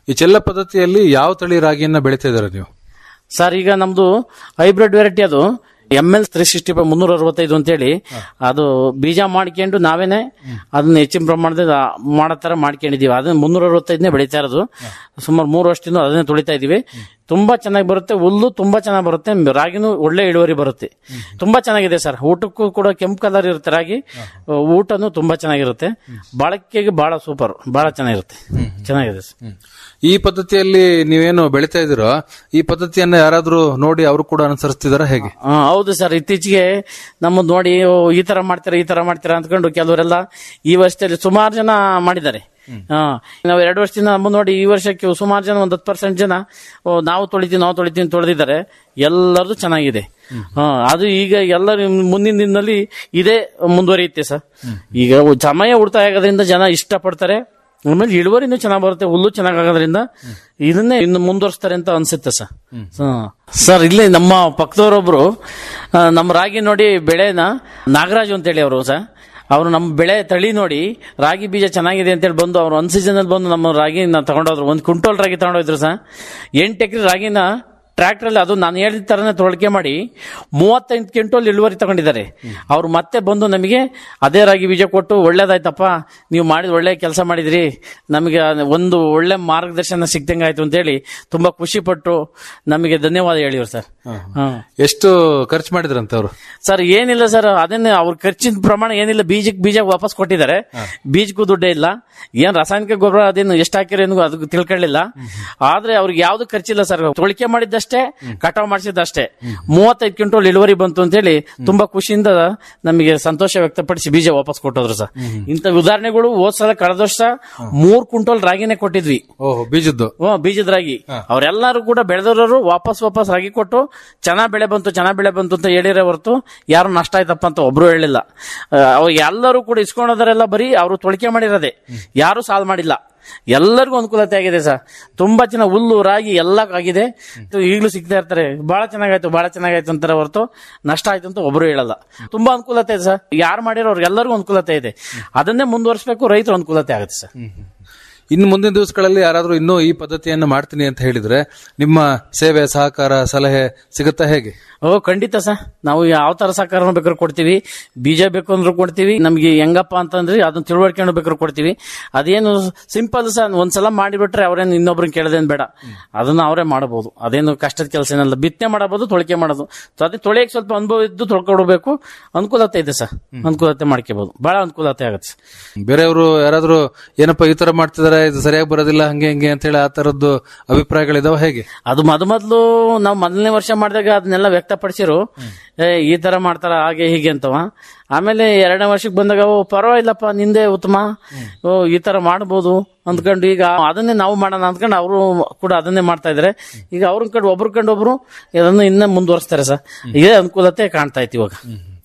ಈ ಚೆಲ್ಲ ಪದ್ಧತಿಯಲ್ಲಿ ಯಾವ ತಳಿ ರಾಗಿಯನ್ನ ಬೆಳಿತಾ ಇದಾರೆ ನೀವು ಸರ್ ಈಗ ನಮ್ದು ಹೈಬ್ರಿಡ್ ವೆರೈಟಿ ಅದು M L three sixty five ಮುನ್ನೂರ ಅರವತ್ತೈದು ಅಂತೇಳಿ ಅದು ಬೀಜ ಮಾಡ್ಕೊಂಡು ನಾವೇನೆ ಅದನ್ನ ಹೆಚ್ಚಿನ ಪ್ರಮಾಣದ ಮಾಡೋ ತರ ಮಾಡ್ಕೊಂಡಿದೀವಿ ಅದನ್ನ ಮುನ್ನೂರ ಅರವತ್ತೈದನೇ ಬೆಳೀತಾ ಇರೋದು ಸುಮಾರು ಮೂರು ವರ್ಷದಿಂದ ಅದನ್ನೇ ತುಳಿತಾ ಇದೀವಿ ತುಂಬಾ ಚೆನ್ನಾಗಿ ಬರುತ್ತೆ ಹುಲ್ಲು ತುಂಬಾ ಚೆನ್ನಾಗಿ ಬರುತ್ತೆ ರಾಗಿನೂ ಒಳ್ಳೆ ಇಳುವರಿ ಬರುತ್ತೆ ತುಂಬಾ ಚೆನ್ನಾಗಿದೆ ಸರ್ ಊಟಕ್ಕೂ ಕೂಡ ಕೆಂಪು ಕಲರ್ ಇರುತ್ತೆ ರಾಗಿ ಊಟನೂ ತುಂಬಾ ಚೆನ್ನಾಗಿರುತ್ತೆ ಬಾಳಕೆಗೆ ಬಹಳ ಸೂಪರ್ ಬಹಳ ಚೆನ್ನಾಗಿರುತ್ತೆ ಚೆನ್ನಾಗಿದೆ ಸರ್ ಈ ಪದ್ಧತಿಯಲ್ಲಿ ನೀವೇನು ಬೆಳಿತಾ ಇದ್ದೀರೋ ಈ ಪದ್ಧತಿಯನ್ನ ಯಾರಾದ್ರೂ ನೋಡಿ ಅವರು ಕೂಡ ಅನುಸರಿಸ್ತಿದಾರ ಹೇಗೆ ಆ, ಹೌದು ಸರ್ ಇತ್ತೀಚೆಗೆ ನಮ್ಮದ್ ನೋಡಿ ಓ, ಈ ತರ ಮಾಡ್ತೀರಾ ಈ ತರ ಮಾಡ್ತೀರಾ ಅಂದ್ಕೊಂಡು ಕೆಲವರೆಲ್ಲ ಈ ವರ್ಷದಲ್ಲಿ ಸುಮಾರು ಜನ ಮಾಡಿದ್ದಾರೆ ಹಾ ನಾವು ಎರಡು ವರ್ಷದಿಂದ ನಮ್ಮ ನೋಡಿ ಈ ವರ್ಷಕ್ಕೆ ಸುಮಾರು ಜನ ಒಂದ್ ಹತ್ತು ಪರ್ಸೆಂಟ್ ಜನ ಓ, ನಾವು ತೊಳಿತೀವಿ ನಾವು ತೊಳಿತೀವಿ ಅಂತ ತೊಳೆದಿದ್ದಾರೆ ಎಲ್ಲರದು ಚೆನ್ನಾಗಿದೆ ಹಾ ಅದು ಈಗ ಎಲ್ಲರ ಮುಂದಿನ ದಿನದಲ್ಲಿ ಇದೇ ಮುಂದುವರಿಯುತ್ತೆ ಸರ್ ಈಗ ಸಮಯ ಉಳಿತಾಯ ಆಗೋದ್ರಿಂದ ಜನ ಇಷ್ಟಪಡ್ತಾರೆ ಆಮೇಲೆ ಇಳುವರಿನೂ ಚೆನ್ನಾಗಿ ಬರುತ್ತೆ ಹುಲ್ಲು ಚೆನ್ನಾಗ್ ಆಗೋದ್ರಿಂದ ಇದನ್ನೇ ಇನ್ನು ಮುಂದುವರಿಸ್ತಾರೆ ಅಂತ ಅನ್ಸುತ್ತೆ ಸರ್ ಹ್ಮ್. ಸರ್ ಇಲ್ಲಿ ನಮ್ಮ ಪಕ್ಕದವರೊಬ್ರು ಆ, ನಮ್ಮ ರಾಗಿ ನೋಡಿ ಬೆಳೆನ ನಾಗರಾಜು ಅಂತೇಳಿ ಅವರು ಸರ್ ಅವರು ನಮ್ಮ ಬೆಳೆ ತಳಿ ನೋಡಿ ರಾಗಿ ಬೀಜ ಚೆನ್ನಾಗಿದೆ ಅಂತೇಳಿ ಬಂದು ಅವ್ರು ಒಂದು ಸೀಸನ್ ಅಲ್ಲಿ ಬಂದು ನಮ್ಮ ರಾಗಿನ ತಗೊಂಡೋದ್ರು ಒಂದು ಕ್ವಿಂಟಲ್ ರಾಗಿ ತಗೊಂಡೋದ್ರು ಸರ್ ಎಂಟು ಎಕರೆ ರಾಗಿನ ಟ್ರ್ಯಾಕ್ಟರ್ ಅಲ್ಲಿ ಅದು ನಾನು ಹೇಳಿದ ತರನೇ ತೊಳಕೆ ಮಾಡಿ ಮೂವತ್ತೈದು ಕ್ವಿಂಟಲ್ ಇಳುವರಿ ತಗೊಂಡಿದ್ದಾರೆ ಅವ್ರು ಮತ್ತೆ ಬಂದು ನಮಗೆ ಅದೇ ರಾಗಿ ಬೀಜ ಕೊಟ್ಟು ಒಳ್ಳೇದಾಯ್ತಪ್ಪ ನೀವು ಮಾಡಿದ ಒಳ್ಳೆ ಕೆಲಸ ಮಾಡಿದ್ರಿ ನಮಗೆ ಒಂದು ಒಳ್ಳೆ ಮಾರ್ಗದರ್ಶನ ಸಿಕ್ದಂಗೆ ಆಯ್ತು ಅಂತೇಳಿ ತುಂಬಾ ಖುಷಿ ಪಟ್ಟು ನಮಗೆ ಧನ್ಯವಾದ ಹೇಳಿವ್ರು ಸರ್ ಹ್ಮ್. ಎಷ್ಟು ಖರ್ಚು ಮಾಡಿದ್ರಂತೆ ಅವರು ಸರ್ ಏನಿಲ್ಲ ಸರ್ ಅದನ್ನೇ ಅವ್ರ ಖರ್ಚಿನ ಪ್ರಮಾಣ ಏನಿಲ್ಲ ಬೀಜಕ್ಕೆ ಬೀಜ ವಾಪಸ್ ಕೊಟ್ಟಿದ್ದಾರೆ ಬೀಜಕ್ಕೂ ದುಡ್ಡೇ ಇಲ್ಲ ಏನ್ ರಾಸಾಯನಿಕ ಗೊಬ್ಬರ ಅದೇನು ಎಷ್ಟು ಹಾಕಿರೋ ಏನು ಅದಕ್ಕೆ ತಿಳ್ಕೊಳ್ಳಿಲ್ಲ ಆದ್ರೆ ಅವ್ರಿಗೆ ಯಾವ್ದು ಖರ್ಚಿಲ್ಲ ಸರ್ ತೊಳಿಕೆ ಮಾಡಿದ್ದಷ್ಟೇ ಕಟಾವ್ ಮಾಡಿಸಿದ್ದಷ್ಟೇ ಮೂವತ್ತೈದು ಕ್ವಿಂಟಲ್ ಇಳುವರಿ ಬಂತು ಅಂತ ಹೇಳಿ ತುಂಬಾ ಖುಷಿಯಿಂದ ನಮಗೆ ಸಂತೋಷ ವ್ಯಕ್ತಪಡಿಸಿ ಬೀಜ ವಾಪಸ್ ಕೊಟ್ಟೋದ್ರು ಸರ್ ಇಂಥ ಉದಾಹರಣೆಗಳು ಹೋದ್ ಸಲ ಕಳೆದ ವರ್ಷ ಮೂರ್ ಕ್ವಿಂಟಲ್ ರಾಗಿನೇ ಕೊಟ್ಟಿದ್ವಿ ಓಹ್ ಬೀಜದ್ದು ಹ್ಮ್ ಬೀಜದ ರಾಗಿ ಅವರೆಲ್ಲರೂ ಕೂಡ ಬೆಳೆದವರು ವಾಪಸ್ ವಾಪಸ್ ರಾಗಿ ಕೊಟ್ಟು ಚೆನ್ನಾಗ್ ಬೆಳೆ ಬಂತು ಚೆನ್ನಾಗ್ ಬೆಳೆ ಬಂತು ಅಂತ ಹೇಳಿರೋ ಹೊರತು ಯಾರು ನಷ್ಟ ಆಯ್ತಪ್ಪ ಅಂತ ಒಬ್ರು ಹೇಳಿಲ್ಲ ಆ, ಅವ್ರು ಎಲ್ಲರೂ ಕೂಡ ಇಸ್ಕೊಂಡೋದರೆಲ್ಲ ಬರೀ ಅವರು ತೊಳಿಕೆ ಮಾಡಿರೋದೆ ಯಾರು ಸಾಲ್ ಮಾಡಿಲ್ಲ ಎಲ್ಲರಿಗೂ ಅನುಕೂಲತೆ ಆಗಿದೆ ಸರ್ ತುಂಬಾ ಚೆನ್ನಾಗಿ ಹುಲ್ಲು ರಾಗಿ ಎಲ್ಲ ಆಗಿದೆ ಈಗಲೂ ಸಿಗ್ತಾ ಇರ್ತಾರೆ ಬಹಳ ಚೆನ್ನಾಗಾಯ್ತು ಬಹಳ ಚೆನ್ನಾಗಾಯ್ತು ಅಂತಾರೆ ಹೊರತು ನಷ್ಟ ಆಯ್ತು ಅಂತ ಒಬ್ರು ಹೇಳಲ್ಲ ತುಂಬಾ ಅನುಕೂಲತೆ ಇದೆ ಸರ್ ಯಾರು ಮಾಡಿರೋ ಅವ್ರಿಗೆ ಎಲ್ಲರಿಗೂ ಅನುಕೂಲತೆ ಇದೆ ಅದನ್ನೇ ಮುಂದುವರಿಸಬೇಕು ರೈತರು ಅನುಕೂಲತೆ ಆಗುತ್ತೆ ಸರ್ ಇನ್ನು ಮುಂದಿನ ದಿವಸಗಳಲ್ಲಿ ಯಾರಾದ್ರೂ ಇನ್ನೂ ಈ ಪದ್ಧತಿಯನ್ನು ಮಾಡ್ತೀನಿ ಅಂತ ಹೇಳಿದ್ರೆ ನಿಮ್ಮ ಸೇವೆ ಸಹಕಾರ ಸಲಹೆ ಸಿಗುತ್ತಾ ಹೇಗೆ ಓ ಖಂಡಿತ ಸರ್ ನಾವು ಯಾವ ತರ ಸಹಕಾರ ಬೇಕಾದ್ರೂ ಕೊಡ್ತೀವಿ ಬೀಜ ಬೇಕು ಅಂದ್ರೂ ಕೊಡ್ತೀವಿ ನಮ್ಗೆ ಹೆಂಗಪ್ಪ ಅಂತಂದ್ರೆ ಅದನ್ನ ತಿಳುವಳಿಕೆ ಬೇಕಾದ್ರೂ ಕೊಡ್ತೀವಿ ಅದೇನು ಸಿಂಪಲ್ ಸರ್ ಒಂದ್ಸಲ ಮಾಡಿಬಿಟ್ರೆ ಅವ್ರೇನು ಇನ್ನೊಬ್ರನ್ನ ಕೇಳದೇನ್ ಬೇಡ ಅದನ್ನ ಅವರೇ ಮಾಡಬಹುದು ಅದೇನು ಕಷ್ಟದ ಕೆಲಸ ಏನಲ್ಲ ಬಿತ್ತನೆ ಮಾಡಬಹುದು ತೊಳಿಕೆ ಮಾಡೋದು ಸೊ ಅದೇ ತೊಳೆಯಕ್ಕೆ ಸ್ವಲ್ಪ ಅನುಭವ ಇದ್ದು ತೊಳ್ಕೊಡ್ಬೇಕು ಅನುಕೂಲತೆ ಇದೆ ಸರ್ ಅನುಕೂಲತೆ ಮಾಡ್ಕೋಬಹುದು ಬಹಳ ಅನುಕೂಲತೆ ಆಗುತ್ತೆ ಸರ್. ಬೇರೆಯವರು ಯಾರಾದ್ರೂ ಏನಪ್ಪ ಈ ತರ ಮಾಡ್ತಿದಾರೆ ಇದು ಸರಿಯಾಗಿ ಬರೋದಿಲ್ಲ ಹಂಗೆ ಹಿಂಗೆ ಅಂತ ಹೇಳಿ ಆ ತರದ್ದು ಅಭಿಪ್ರಾಯಗಳಿದಾವ ಹೇಗೆ ಅದು ಮೊದ ಮೊದಲು ನಾವು ಮೊದಲನೇ ವರ್ಷ ಮಾಡಿದಾಗ ಅದನ್ನೆಲ್ಲ ವ್ಯಕ್ತಪಡಿಸಿರು ಏ ಈ ತರ ಮಾಡ್ತಾರ ಹಾಗೆ ಹೀಗೆ ಅಂತವ ಆಮೇಲೆ ಎರಡನೇ ವರ್ಷಕ್ಕೆ ಬಂದಾಗ ಓ ಪರವಾಗಿಲ್ಲಪ್ಪ ನಿಂದೆ ಉತ್ತಮ ಓ ಈ ತರ ಮಾಡ್ಬೋದು ಅಂದ್ಕೊಂಡು ಈಗ ಅದನ್ನೇ ನಾವು ಮಾಡೋಣ ಅಂದ್ಕೊಂಡು ಅವರು ಕೂಡ ಅದನ್ನೇ ಮಾಡ್ತಾ ಇದಾರೆ ಈಗ ಅವ್ರ ಕಡೆ ಒಬ್ರ ಕಂಡು ಒಬ್ರು ಇದನ್ನು ಇನ್ನೂ ಮುಂದುವರಿಸ್ತಾರೆ ಸರ್ ಇದೇ ಅನುಕೂಲತೆ ಕಾಣ್ತಾ ಐತಿ ಇವಾಗ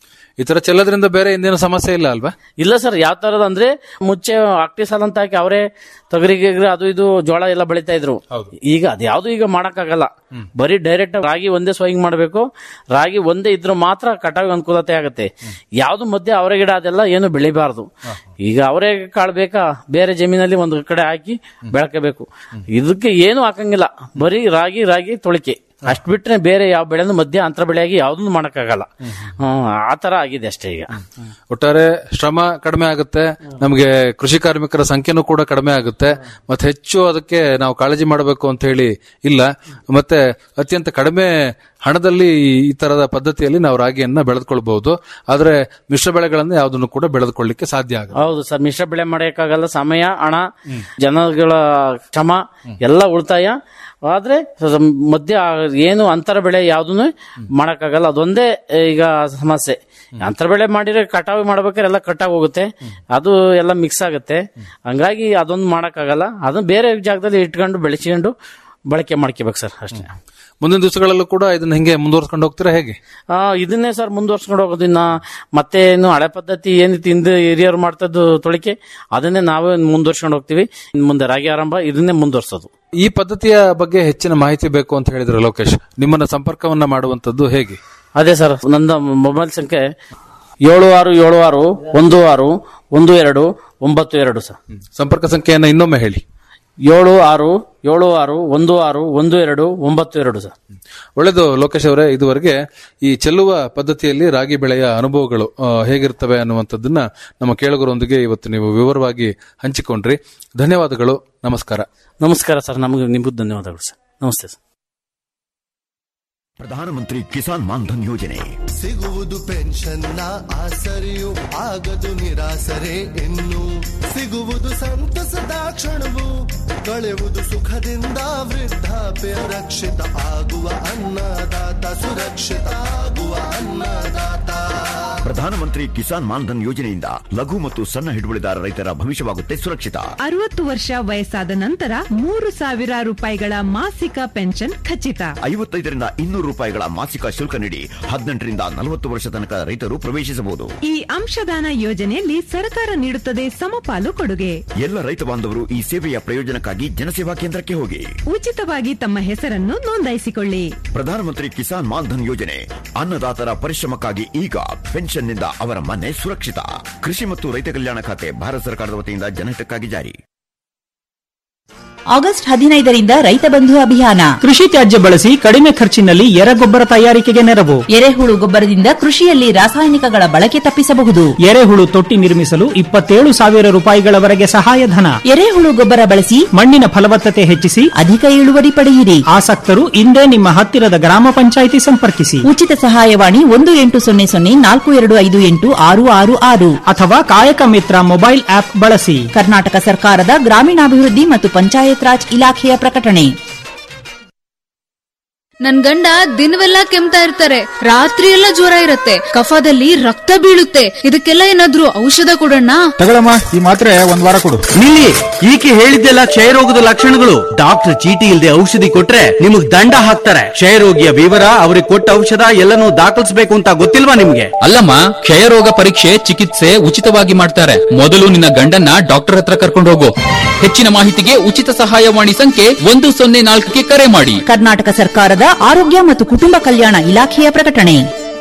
ಈ ತರ ಚೆಲ್ಲೋದ್ರಿಂದ ಬೇರೆ ಇನ್ನೇನು ಸಮಸ್ಯೆ ಇಲ್ಲ ಅಲ್ವಾ ಇಲ್ಲ ಸರ್ ಯಾವ ತರದ ಅಂದ್ರೆ ಮುಚ್ಚೆ ಆಕ್ಟಿಸಾಲ್ ಅಂತ ಹಾಕಿ ಅವರೇ ತೊಗರಿ ಗಿಗರಿ ಅದು ಇದು ಜೋಳ ಎಲ್ಲ ಬೆಳಿತಾ ಇದ್ರು ಈಗ ಅದ್ಯಾವ್ದು ಈಗ ಮಾಡಕ್ಕಾಗಲ್ಲ ಬರೀ ಡೈರೆಕ್ಟ್ ರಾಗಿ ಒಂದೇ ಸ್ವಯಿಂಗ್ ಮಾಡಬೇಕು ರಾಗಿ ಒಂದೇ ಇದ್ರು ಮಾತ್ರ ಕಟಾವಿಗೆ ಅನುಕೂಲತೆ ಆಗುತ್ತೆ ಯಾವ್ದು ಮಧ್ಯೆ ಅವರೆ ಗಿಡ ಅದೆಲ್ಲ ಏನು ಬೆಳಿಬಾರ್ದು ಈಗ ಅವರೇ ಕಾಳು ಬೇಕಾ ಬೇರೆ ಜಮೀನಲ್ಲಿ ಒಂದು ಕಡೆ ಹಾಕಿ ಬೆಳಕಬೇಕು ಇದಕ್ಕೆ ಏನು ಹಾಕಂಗಿಲ್ಲ ಬರೀ ರಾಗಿ ರಾಗಿ ತೊಳಿಕೆ ಅಷ್ಟ್ ಬಿಟ್ರೆ ಬೇರೆ ಯಾವ ಬೆಳೆನೂ ಮಧ್ಯ ಅಂತರ ಬೆಳೆಯಾಗಿ ಯಾವ್ದನ್ನು ಮಾಡಕ್ಕಾಗಲ್ಲ ಹ್ಮ್ ಆ ತರ ಆಗಿದೆ ಅಷ್ಟೇ ಈಗ ಒಟ್ಟಾರೆ ಶ್ರಮ ಕಡಿಮೆ ಆಗುತ್ತೆ ನಮಗೆ ಕೃಷಿ ಕಾರ್ಮಿಕರ ಸಂಖ್ಯೆನೂ ಕೂಡ ಕಡಿಮೆ ಆಗುತ್ತೆ ಮತ್ತೆ ಹೆಚ್ಚು ಅದಕ್ಕೆ ನಾವು ಕಾಳಜಿ ಮಾಡಬೇಕು ಅಂತ ಹೇಳಿ ಇಲ್ಲ ಮತ್ತೆ ಅತ್ಯಂತ ಕಡಿಮೆ ಹಣದಲ್ಲಿ ಈ ತರದ ಪದ್ಧತಿಯಲ್ಲಿ ನಾವು ರಾಗಿಯನ್ನ ಬೆಳೆದುಕೊಳ್ಬಹುದು ಆದ್ರೆ ಮಿಶ್ರ ಬೆಳೆಗಳನ್ನ ಯಾವುದನ್ನು ಕೂಡ ಬೆಳೆದುಕೊಳ್ಳಿಕ್ಕೆ ಸಾಧ್ಯ ಆಗಲ್ಲ ಹೌದು ಸರ್ ಮಿಶ್ರ ಬೆಳೆ ಮಾಡಕ್ಕಾಗಲ್ಲ ಸಮಯ ಹಣ ಜನಗಳ ಶ್ರಮ ಎಲ್ಲ ಉಳಿತಾಯ ಆದ್ರೆ ಸ- ಮಧ್ಯ ಏನು ಅಂತರ ಬೆಳೆ ಯಾವ್ದನ್ನು ಮಾಡಕ್ಕಾಗಲ್ಲ ಅದೊಂದೇ ಈಗ ಸಮಸ್ಯೆ ಅಂತರ ಬೆಳೆ ಮಾಡಿದ್ರೆ ಕಟಾವು ಮಾಡ್ಬೇಕಾದ್ರೆ ಎಲ್ಲ ಕಟ್ಟಾಗಿ ಹೋಗುತ್ತೆ ಅದು ಎಲ್ಲ ಮಿಕ್ಸ್ ಆಗುತ್ತೆ ಹಂಗಾಗಿ ಅದೊಂದು ಮಾಡಕ್ಕಾಗಲ್ಲ ಅದನ್ನ ಬೇರೆ ಜಾಗದಲ್ಲಿ ಇಟ್ಕೊಂಡು ಬೆಳೆಸ್ಕೊಂಡು ಬಳಕೆ ಮಾಡ್ಕೋಬೇಕು ಸರ್ ಅಷ್ಟೇ ಮುಂದಿನ ದಿವಸಗಳಲ್ಲೂ ಕೂಡ ಇದನ್ನ ಹಿಂಗೆ ಮುಂದುವರ್ಸ್ಕೊಂಡು ಹೋಗ್ತೀರಾ ಹೇಗೆ ಆ, ಇದನ್ನೇ ಸರ್ ಮುಂದುವರ್ಸ್ಕೊಂಡು ಹೋಗೋದು ಇನ್ನ ಮತ್ತೆ ಏನು ಹಳೆ ಪದ್ಧತಿ ಏನಿತ್ತು ಹಿಂದೆ ಹಿರಿಯರು ಮಾಡ್ತದ್ದು ತೊಳಿಕೆ ಅದನ್ನೇ ನಾವೇ ಮುಂದುವರ್ಸ್ಕೊಂಡು ಹೋಗ್ತೀವಿ ಇನ್ ಮುಂದೆ ರಾಗಿ ಆರಂಭ ಇದನ್ನೇ ಮುಂದುವರ್ಸೋದು ಈ ಪದ್ಧತಿಯ ಬಗ್ಗೆ ಹೆಚ್ಚಿನ ಮಾಹಿತಿ ಬೇಕು ಅಂತ ಹೇಳಿದ್ರೆ ಲೋಕೇಶ್ ನಿಮ್ಮನ್ನ ಸಂಪರ್ಕವನ್ನ ಮಾಡುವಂತದ್ದು ಹೇಗೆ ಅದೇ ಸರ್ ನನ್ನ ಮೊಬೈಲ್ ಸಂಖ್ಯೆ ಏಳು ಆರು ಏಳು ಆರು ಒಂದು ಆರು ಒಂದು ಎರಡು ಒಂಬತ್ತು ಎರಡು ಸರ್ ಸಂಪರ್ಕ ಸಂಖ್ಯೆಯನ್ನ ಇನ್ನೊಮ್ಮೆ ಹೇಳಿ ಏಳು ಆರು ಏಳು ಆರು ಒಂದು ಆರು ಒಂದು ಎರಡು ಒಂಬತ್ತು ಎರಡು ಸರ್ ಒಳ್ಳೆಯದು ಲೋಕೇಶ್ ಅವರೇ ಇದುವರೆಗೆ ಈ ಚೆಲ್ಲುವ ಪದ್ಧತಿಯಲ್ಲಿ ರಾಗಿ ಬೆಳೆಯ ಅನುಭವಗಳು ಆ, ಹೇಗಿರ್ತವೆ ಅನ್ನುವಂಥದ್ದನ್ನ ನಮ್ಮ ಕೇಳುಗರೊಂದಿಗೆ ಇವತ್ತು ನೀವು ವಿವರವಾಗಿ ಹಂಚಿಕೊಂಡ್ರಿ ಧನ್ಯವಾದಗಳು ನಮಸ್ಕಾರ ನಮಸ್ಕಾರ ಸರ್ ನಮಗೆ ನಿಮಗೂ ಧನ್ಯವಾದಗಳು ಸರ್ ನಮಸ್ತೆ ಸರ್ ಪ್ರಧಾನಮಂತ್ರಿ ಕಿಸಾನ್ ಮಾನ್ಧನ್ ಯೋಜನೆ ಸಿಗುವುದು ಪೆನ್ಷನ್ನ ಆಸರೆಯು ಆಗದು ನಿರಾಸರೆ ಇನ್ನು ಸಿಗುವುದು ಸಂತಸದ ಕ್ಷಣವು ಕಳೆಯುವುದು ಸುಖದಿಂದ ವೃದ್ಧಾಪ್ಯ ರಕ್ಷಿತ ಆಗುವ ಅನ್ನದಾತ ಸುರಕ್ಷಿತ ಆಗುವ ಅನ್ನದಾತ ಪ್ರಧಾನಮಂತ್ರಿ ಕಿಸಾನ್ ಮಾನ್ಧನ್ ಯೋಜನೆಯಿಂದ ಲಘು ಮತ್ತು ಸಣ್ಣ ಹಿಡುವಳಿದಾರ ರೈತರ ಭವಿಷ್ಯವಾಗುತ್ತೆ ಸುರಕ್ಷಿತ ಅರವತ್ತು ವರ್ಷ ವಯಸ್ಸಾದ ನಂತರ ಮೂರು ಸಾವಿರ ರೂಪಾಯಿಗಳ ಮಾಸಿಕ ಪೆನ್ಷನ್ ಖಚಿತ ಐವತ್ತೈದರಿಂದ ಇನ್ನೂರು ರೂಪಾಯಿಗಳ ಮಾಸಿಕ ಶುಲ್ಕ ನೀಡಿ ಹದಿನೆಂಟರಿಂದ ನಲವತ್ತು ವರ್ಷ ತನಕ ರೈತರು ಪ್ರವೇಶಿಸಬಹುದು ಈ ಅಂಶದಾನ ಯೋಜನೆಯಲ್ಲಿ ಸರ್ಕಾರ ನೀಡುತ್ತದೆ ಸಮಪಾಲು ಕೊಡುಗೆ ಎಲ್ಲ ರೈತ ಬಾಂಧವರು ಈ ಸೇವೆಯ ಪ್ರಯೋಜನಕ್ಕಾಗಿ ಜನಸೇವಾ ಕೇಂದ್ರಕ್ಕೆ ಹೋಗಿ ಉಚಿತವಾಗಿ ತಮ್ಮ ಹೆಸರನ್ನು ನೋಂದಾಯಿಸಿಕೊಳ್ಳಿ ಪ್ರಧಾನಮಂತ್ರಿ ಕಿಸಾನ್ ಮಾನ್ಧನ್ ಯೋಜನೆ ಅನ್ನದಾತರ ಪರಿಶ್ರಮಕ್ಕಾಗಿ ಈಗ ಪೆನ್ಷನ್ನಿಂದ ಅವರ ಮನೆ ಸುರಕ್ಷಿತ ಕೃಷಿ ಮತ್ತು ರೈತ ಕಲ್ಯಾಣ ಖಾತೆ ಭಾರತ ಸರ್ಕಾರದ ವತಿಯಿಂದ ಜನಹಿತಕ್ಕಾಗಿ ಜಾರಿ ಆಗಸ್ಟ್ ಹದಿನೈದರಿಂದ ರೈತ ಬಂಧು ಅಭಿಯಾನ ಕೃಷಿ ತ್ಯಾಜ್ಯ ಬಳಸಿ ಕಡಿಮೆ ಖರ್ಚಿನಲ್ಲಿ ಎರೆಗೊಬ್ಬರ ತಯಾರಿಕೆಗೆ ನೆರವು ಎರೆಹುಳು ಗೊಬ್ಬರದಿಂದ ಕೃಷಿಯಲ್ಲಿ ರಾಸಾಯನಿಕಗಳ ಬಳಕೆ ತಪ್ಪಿಸಬಹುದು ಎರೆಹುಳು ತೊಟ್ಟಿ ನಿರ್ಮಿಸಲು ಇಪ್ಪತ್ತೇಳು ಸಾವಿರ ರೂಪಾಯಿಗಳವರೆಗೆ ಸಹಾಯಧನ ಎರೆಹುಳು ಗೊಬ್ಬರ ಬಳಸಿ ಮಣ್ಣಿನ ಫಲವತ್ತತೆ ಹೆಚ್ಚಿಸಿ ಅಧಿಕ ಇಳುವರಿ ಪಡೆಯಿರಿ ಆಸಕ್ತರು ಇಂದೇ ನಿಮ್ಮ ಹತ್ತಿರದ ಗ್ರಾಮ ಪಂಚಾಯಿತಿ ಸಂಪರ್ಕಿಸಿ ಉಚಿತ ಸಹಾಯವಾಣಿ ಒಂದು ಎಂಟು ಸೊನ್ನೆ ಸೊನ್ನೆ ನಾಲ್ಕು ಎರಡು ಐದು ಎಂಟು ಆರು ಆರು ಆರು ಅಥವಾ ಕಾಯಕ ಮಿತ್ರ ಮೊಬೈಲ್ ಆಪ್ ಬಳಸಿ ಕರ್ನಾಟಕ ಸರ್ಕಾರದ ಗ್ರಾಮೀಣಾಭಿವೃದ್ಧಿ ಮತ್ತು ಪಂಚಾಯತ್ ರಾಜ್ ಇಲಾಖೆಯ ಪ್ರಕಟಣೆ ನನ್ ಗಂಡ ದಿನವೆಲ್ಲ ಕೆಮ್ತಾ ಇರ್ತಾರೆ ರಾತ್ರಿ ಎಲ್ಲ ಜ್ವರ ಇರತ್ತೆ ಕಫದಲ್ಲಿ ರಕ್ತ ಬೀಳುತ್ತೆ ಇದಕ್ಕೆಲ್ಲ ಏನಾದ್ರೂ ಔಷಧ ಕೊಡೋಣ ತಗೊಳಮ್ಮ ಈ ಮಾತ್ರೆ ಒಂದ್ ವಾರ ಕೊಡು ನಿಲ್ಲಿ ಈಕೆ ಹೇಳಿದ್ದೆಲ್ಲ ಕ್ಷಯರೋಗದ ಲಕ್ಷಣಗಳು ಡಾಕ್ಟರ್ ಚೀಟಿ ಇಲ್ಲದೆ ಔಷಧಿ ಕೊಟ್ರೆ ನಿಮಗ್ ದಂಡ ಹಾಕ್ತಾರೆ ಕ್ಷಯರೋಗಿಯ ವಿವರ ಅವ್ರಿಗೆ ಕೊಟ್ಟ ಔಷಧ ಎಲ್ಲನೂ ದಾಖಲಿಸಬೇಕು ಅಂತ ಗೊತ್ತಿಲ್ವಾ ನಿಮ್ಗೆ ಅಲ್ಲಮ್ಮ ಕ್ಷಯರೋಗ ಪರೀಕ್ಷೆ ಚಿಕಿತ್ಸೆ ಉಚಿತವಾಗಿ ಮಾಡ್ತಾರೆ ಮೊದಲು ನಿನ್ನ ಗಂಡನ್ನ ಡಾಕ್ಟರ್ ಹತ್ರ ಕರ್ಕೊಂಡು ಹೋಗು ಹೆಚ್ಚಿನ ಮಾಹಿತಿಗೆ ಉಚಿತ ಸಹಾಯವಾಣಿ ಸಂಖ್ಯೆ ಒಂದು ಸೊನ್ನೆ ನಾಲ್ಕಕ್ಕೆ ಕರೆ ಮಾಡಿ ಕರ್ನಾಟಕ ಸರ್ಕಾರದ ಆರೋಗ್ಯ ಮತ್ತು ಕುಟುಂಬ ಕಲ್ಯಾಣ ಇಲಾಖೆಯ ಪ್ರಕಟಣೆ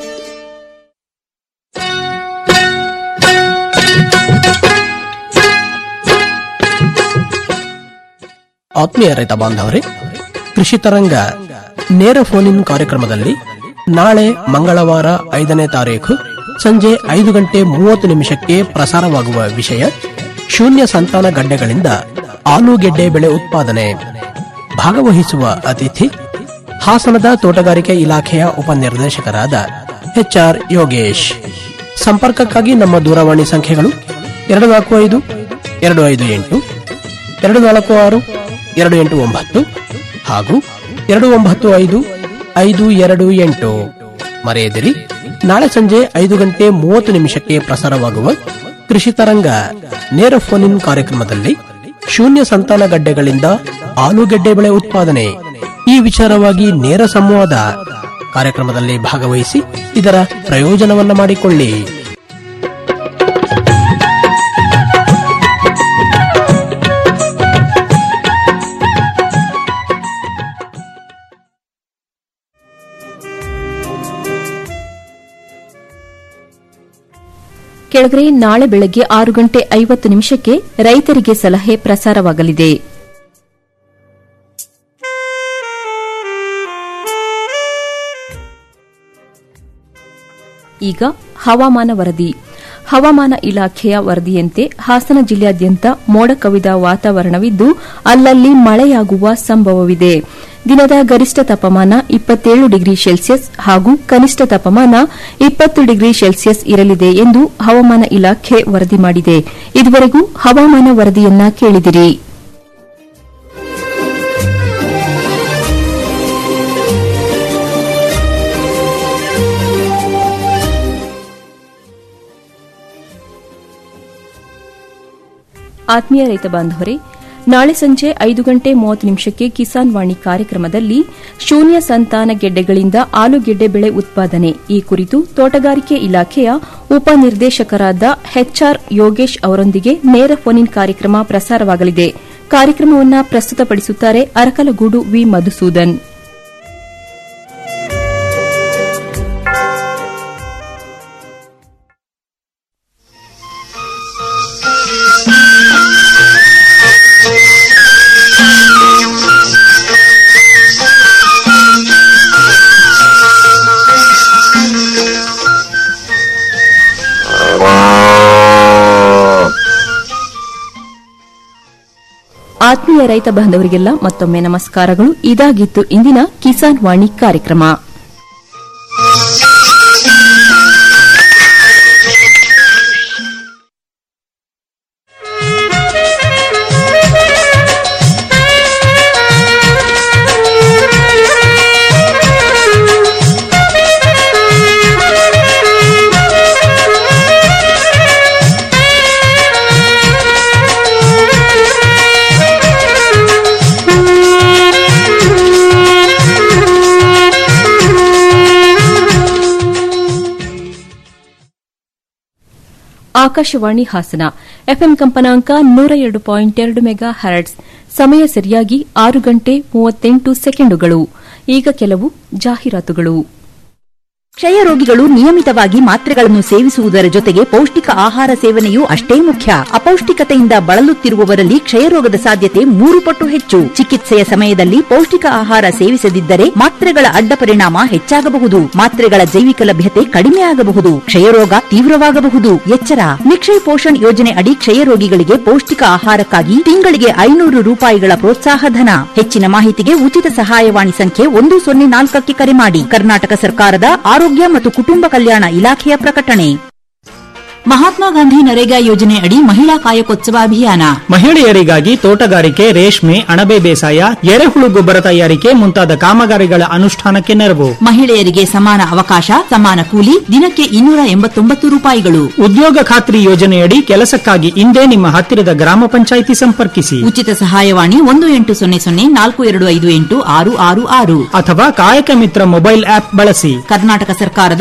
ಆತ್ಮೀಯ ರೈತ ಬಾಂಧವರೇ ಕೃಷಿ ತರಂಗ ನೇರ ಫೋನ್ ಇನ್ ಕಾರ್ಯಕ್ರಮದಲ್ಲಿ ನಾಳೆ ಮಂಗಳವಾರ ಐದನೇ ತಾರೀಖು ಸಂಜೆ ಐದು ಗಂಟೆ ಮೂವತ್ತು ನಿಮಿಷಕ್ಕೆ ಪ್ರಸಾರವಾಗುವ ವಿಷಯ ಶೂನ್ಯ ಸಂತಾನ ಗಡ್ಡೆಗಳಿಂದ ಆಲೂಗೆಡ್ಡೆ ಬೆಳೆ ಉತ್ಪಾದನೆ ಭಾಗವಹಿಸುವ ಅತಿಥಿ ಹಾಸನದ ತೋಟಗಾರಿಕೆ ಇಲಾಖೆಯ ಉಪನಿರ್ದೇಶಕರಾದ ಎಚ್ಆರ್ ಯೋಗೇಶ್ ಸಂಪರ್ಕಕ್ಕಾಗಿ ನಮ್ಮ ದೂರವಾಣಿ ಸಂಖ್ಯೆಗಳು ಎರಡು ನಾಲ್ಕು ಐದು ಎರಡು ಐದು ಎಂಟು ಎರಡು ನಾಲ್ಕು ಆರು ಎರಡು ಎಂಟು ಒಂಬತ್ತು ಹಾಗೂ ಎರಡು ಒಂಬತ್ತು ಐದು ಐದು ಎರಡು ಎಂಟು ಮರೆಯದಿರಿ ನಾಳೆ ಸಂಜೆ ಐದು ಗಂಟೆ ಮೂವತ್ತು ನಿಮಿಷಕ್ಕೆ ಪ್ರಸಾರವಾಗುವ ಕೃಷಿ ತರಂಗ ನೇರ ಫೋನ್ ಇನ್ ಕಾರ್ಯಕ್ರಮದಲ್ಲಿ ಶೂನ್ಯ ಸಂತಾನ ಗಡ್ಡೆಗಳಿಂದ ಆಲೂಗೆಡ್ಡೆ ಬೆಳೆ ಉತ್ಪಾದನೆ ಈ ವಿಚಾರವಾಗಿ ನೇರ ಸಂವಾದ ಕಾರ್ಯಕ್ರಮದಲ್ಲಿ ಭಾಗವಹಿಸಿ ಇದರ ಪ್ರಯೋಜನವನ್ನ ಮಾಡಿಕೊಳ್ಳಿ ಕೆಳಗರೆ ನಾಳೆ ಬೆಳಗ್ಗೆ ಆರು ಗಂಟೆ ಐವತ್ತು ನಿಮಿಷಕ್ಕೆ ರೈತರಿಗೆ ಸಲಹೆ ಪ್ರಸಾರವಾಗಲಿದೆ ಈಗ ಹವಾಮಾನ ವರದಿ ಹವಾಮಾನ ಇಲಾಖೆಯ ವರದಿಯಂತೆ ಹಾಸನ ಜಿಲ್ಲೆಯಾದ್ಯಂತ ಮೋಡ ಕವಿದ ವಾತಾವರಣವಿದ್ದು ಅಲ್ಲಲ್ಲಿ ಮಳೆಯಾಗುವ ಸಂಭವವಿದೆ ದಿನದ ಗರಿಷ್ಠ ತಾಪಮಾನ ಇಪ್ಪತ್ತೇಳು ಡಿಗ್ರಿ ಸೆಲ್ಸಿಯಸ್ ಹಾಗೂ ಕನಿಷ್ಠ ತಾಪಮಾನ ಇಪ್ಪತ್ತು ಡಿಗ್ರಿ ಸೆಲ್ಸಿಯಸ್ ಇರಲಿದೆ ಎಂದು ಹವಾಮಾನ ಇಲಾಖೆ ವರದಿ ಮಾಡಿದೆ ಇದುವರೆಗೂ ಹವಾಮಾನ ವರದಿಯನ್ನ ಕೇಳಿದಿರಿ ಆತ್ಮೀಯ ರೈತ ಬಾಂಧವರೇ ನಾಳೆ ಸಂಜೆ ಐದು ಗಂಟೆ ಮೂವತ್ತು ನಿಮಿಷಕ್ಕೆ ಕಿಸಾನ್ ವಾಣಿ ಕಾರ್ಯಕ್ರಮದಲ್ಲಿ ಶೂನ್ಯ ಸಂತಾನ ಗೆಡ್ಡೆಗಳಿಂದ ಆಲೂಗೆಡ್ಡೆ ಬೆಳೆ ಉತ್ಪಾದನೆ ಈ ಕುರಿತು ತೋಟಗಾರಿಕೆ ಇಲಾಖೆಯ ಉಪನಿರ್ದೇಶಕರಾದ ಎಚ್ಆರ್ ಯೋಗೇಶ್ ಅವರೊಂದಿಗೆ ನೇರ ಫೋನ್ ಇನ್ ಕಾರ್ಯಕ್ರಮ ಪ್ರಸಾರವಾಗಲಿದೆ ಕಾರ್ಯಕ್ರಮವನ್ನು ಪ್ರಸ್ತುತಪಡಿಸುತ್ತಾರೆ ಅರಕಲಗೂಡು ವಿ ಮಧುಸೂದನ್ ಆತ್ಮೀಯ ರೈತ ಬಾಂಧವರಿಗೆಲ್ಲ ಮತ್ತೊಮ್ಮೆ ನಮಸ್ಕಾರಗಳು ಇದಾಗಿತ್ತು ಇಂದಿನ ಕಿಸಾನ್ ವಾಣಿ ಕಾರ್ಯಕ್ರಮ ಆಕಾಶವಾಣಿ ಹಾಸನ ಎಫ್ಎಂ ಕಂಪನಾಂಕ ನೂರ ಎರಡು ಪಾಯಿಂಟ್ ಎರಡು ಮೆಗಾ ಹರ್ಟ್ಸ್ ಸಮಯ ಸರಿಯಾಗಿ ಆರು ಗಂಟೆ ಮೂವತ್ತೆಂಟು ಸೆಕೆಂಡುಗಳು ಈಗ ಕೆಲವು ಜಾಹೀರಾತುಗಳು ಕ್ಷಯ ರೋಗಿಗಳು ನಿಯಮಿತವಾಗಿ ಮಾತ್ರೆಗಳನ್ನು ಸೇವಿಸುವುದರ ಜೊತೆಗೆ ಪೌಷ್ಟಿಕ ಆಹಾರ ಸೇವನೆಯೂ ಅಷ್ಟೇ ಮುಖ್ಯ ಅಪೌಷ್ಟಿಕತೆಯಿಂದ ಬಳಲುತ್ತಿರುವವರಲ್ಲಿ ಕ್ಷಯರೋಗದ ಸಾಧ್ಯತೆ ಮೂರು ಪಟ್ಟು ಹೆಚ್ಚು ಚಿಕಿತ್ಸೆಯ ಸಮಯದಲ್ಲಿ ಪೌಷ್ಟಿಕ ಆಹಾರ ಸೇವಿಸದಿದ್ದರೆ ಮಾತ್ರೆಗಳ ಅಡ್ಡ ಪರಿಣಾಮ ಹೆಚ್ಚಾಗಬಹುದು ಮಾತ್ರೆಗಳ ಜೈವಿಕ ಲಭ್ಯತೆ ಕಡಿಮೆಯಾಗಬಹುದು ಕ್ಷಯರೋಗ ತೀವ್ರವಾಗಬಹುದು ಎಚ್ಚರ ನಿಕ್ಷಯ್ ಪೋಷಣ್ ಯೋಜನೆ ಅಡಿ ಕ್ಷಯ ರೋಗಿಗಳಿಗೆ ಪೌಷ್ಟಿಕ ಆಹಾರಕ್ಕಾಗಿ ತಿಂಗಳಿಗೆ ಐನೂರು ರೂಪಾಯಿಗಳ ಪ್ರೋತ್ಸಾಹ ಧನ ಹೆಚ್ಚಿನ ಮಾಹಿತಿಗೆ ಉಚಿತ ಸಹಾಯವಾಣಿ ಸಂಖ್ಯೆ ಒಂದು ಸೊನ್ನೆ ನಾಲ್ಕಕ್ಕೆ ಕರೆ ಮಾಡಿ ಕರ್ನಾಟಕ ಸರ್ಕಾರದ ಆರೋಗ್ಯ ಮತ್ತು ಕುಟುಂಬ ಕಲ್ಯಾಣ ಇಲಾಖೆಯ ಪ್ರಕಟಣೆ ಮಹಾತ್ಮ ಗಾಂಧಿ ನರೇಗಾ ಯೋಜನೆ ಅಡಿ ಮಹಿಳಾ ಕಾಯಕೋತ್ಸವ ಅಭಿಯಾನ ಮಹಿಳೆಯರಿಗಾಗಿ ತೋಟಗಾರಿಕೆ ರೇಷ್ಮೆ ಅಣಬೆ ಬೇಸಾಯ ಎರೆಹುಳು ಗೊಬ್ಬರ ತಯಾರಿಕೆ ಮುಂತಾದ ಕಾಮಗಾರಿಗಳ ಅನುಷ್ಠಾನಕ್ಕೆ ನೆರವು ಮಹಿಳೆಯರಿಗೆ ಸಮಾನ ಅವಕಾಶ ಸಮಾನ ಕೂಲಿ ದಿನಕ್ಕೆ ಇನ್ನೂರ ಎಂಬತ್ತೊಂಬತ್ತು ರೂಪಾಯಿಗಳು ಉದ್ಯೋಗ ಖಾತ್ರಿ ಯೋಜನೆಯಡಿ ಕೆಲಸಕ್ಕಾಗಿ ಇಂದೇ ನಿಮ್ಮ ಹತ್ತಿರದ ಗ್ರಾಮ ಪಂಚಾಯಿತಿ ಸಂಪರ್ಕಿಸಿ ಉಚಿತ ಸಹಾಯವಾಣಿ ಒಂದು ಎಂಟು ಸೊನ್ನೆ ಸೊನ್ನೆ ನಾಲ್ಕು ಎರಡು ಐದು ಎಂಟು ಆರು ಆರು ಆರು ಅಥವಾ ಕಾಯಕ ಮಿತ್ರ ಮೊಬೈಲ್ ಆಪ್ ಬಳಸಿ ಕರ್ನಾಟಕ ಸರ್ಕಾರದ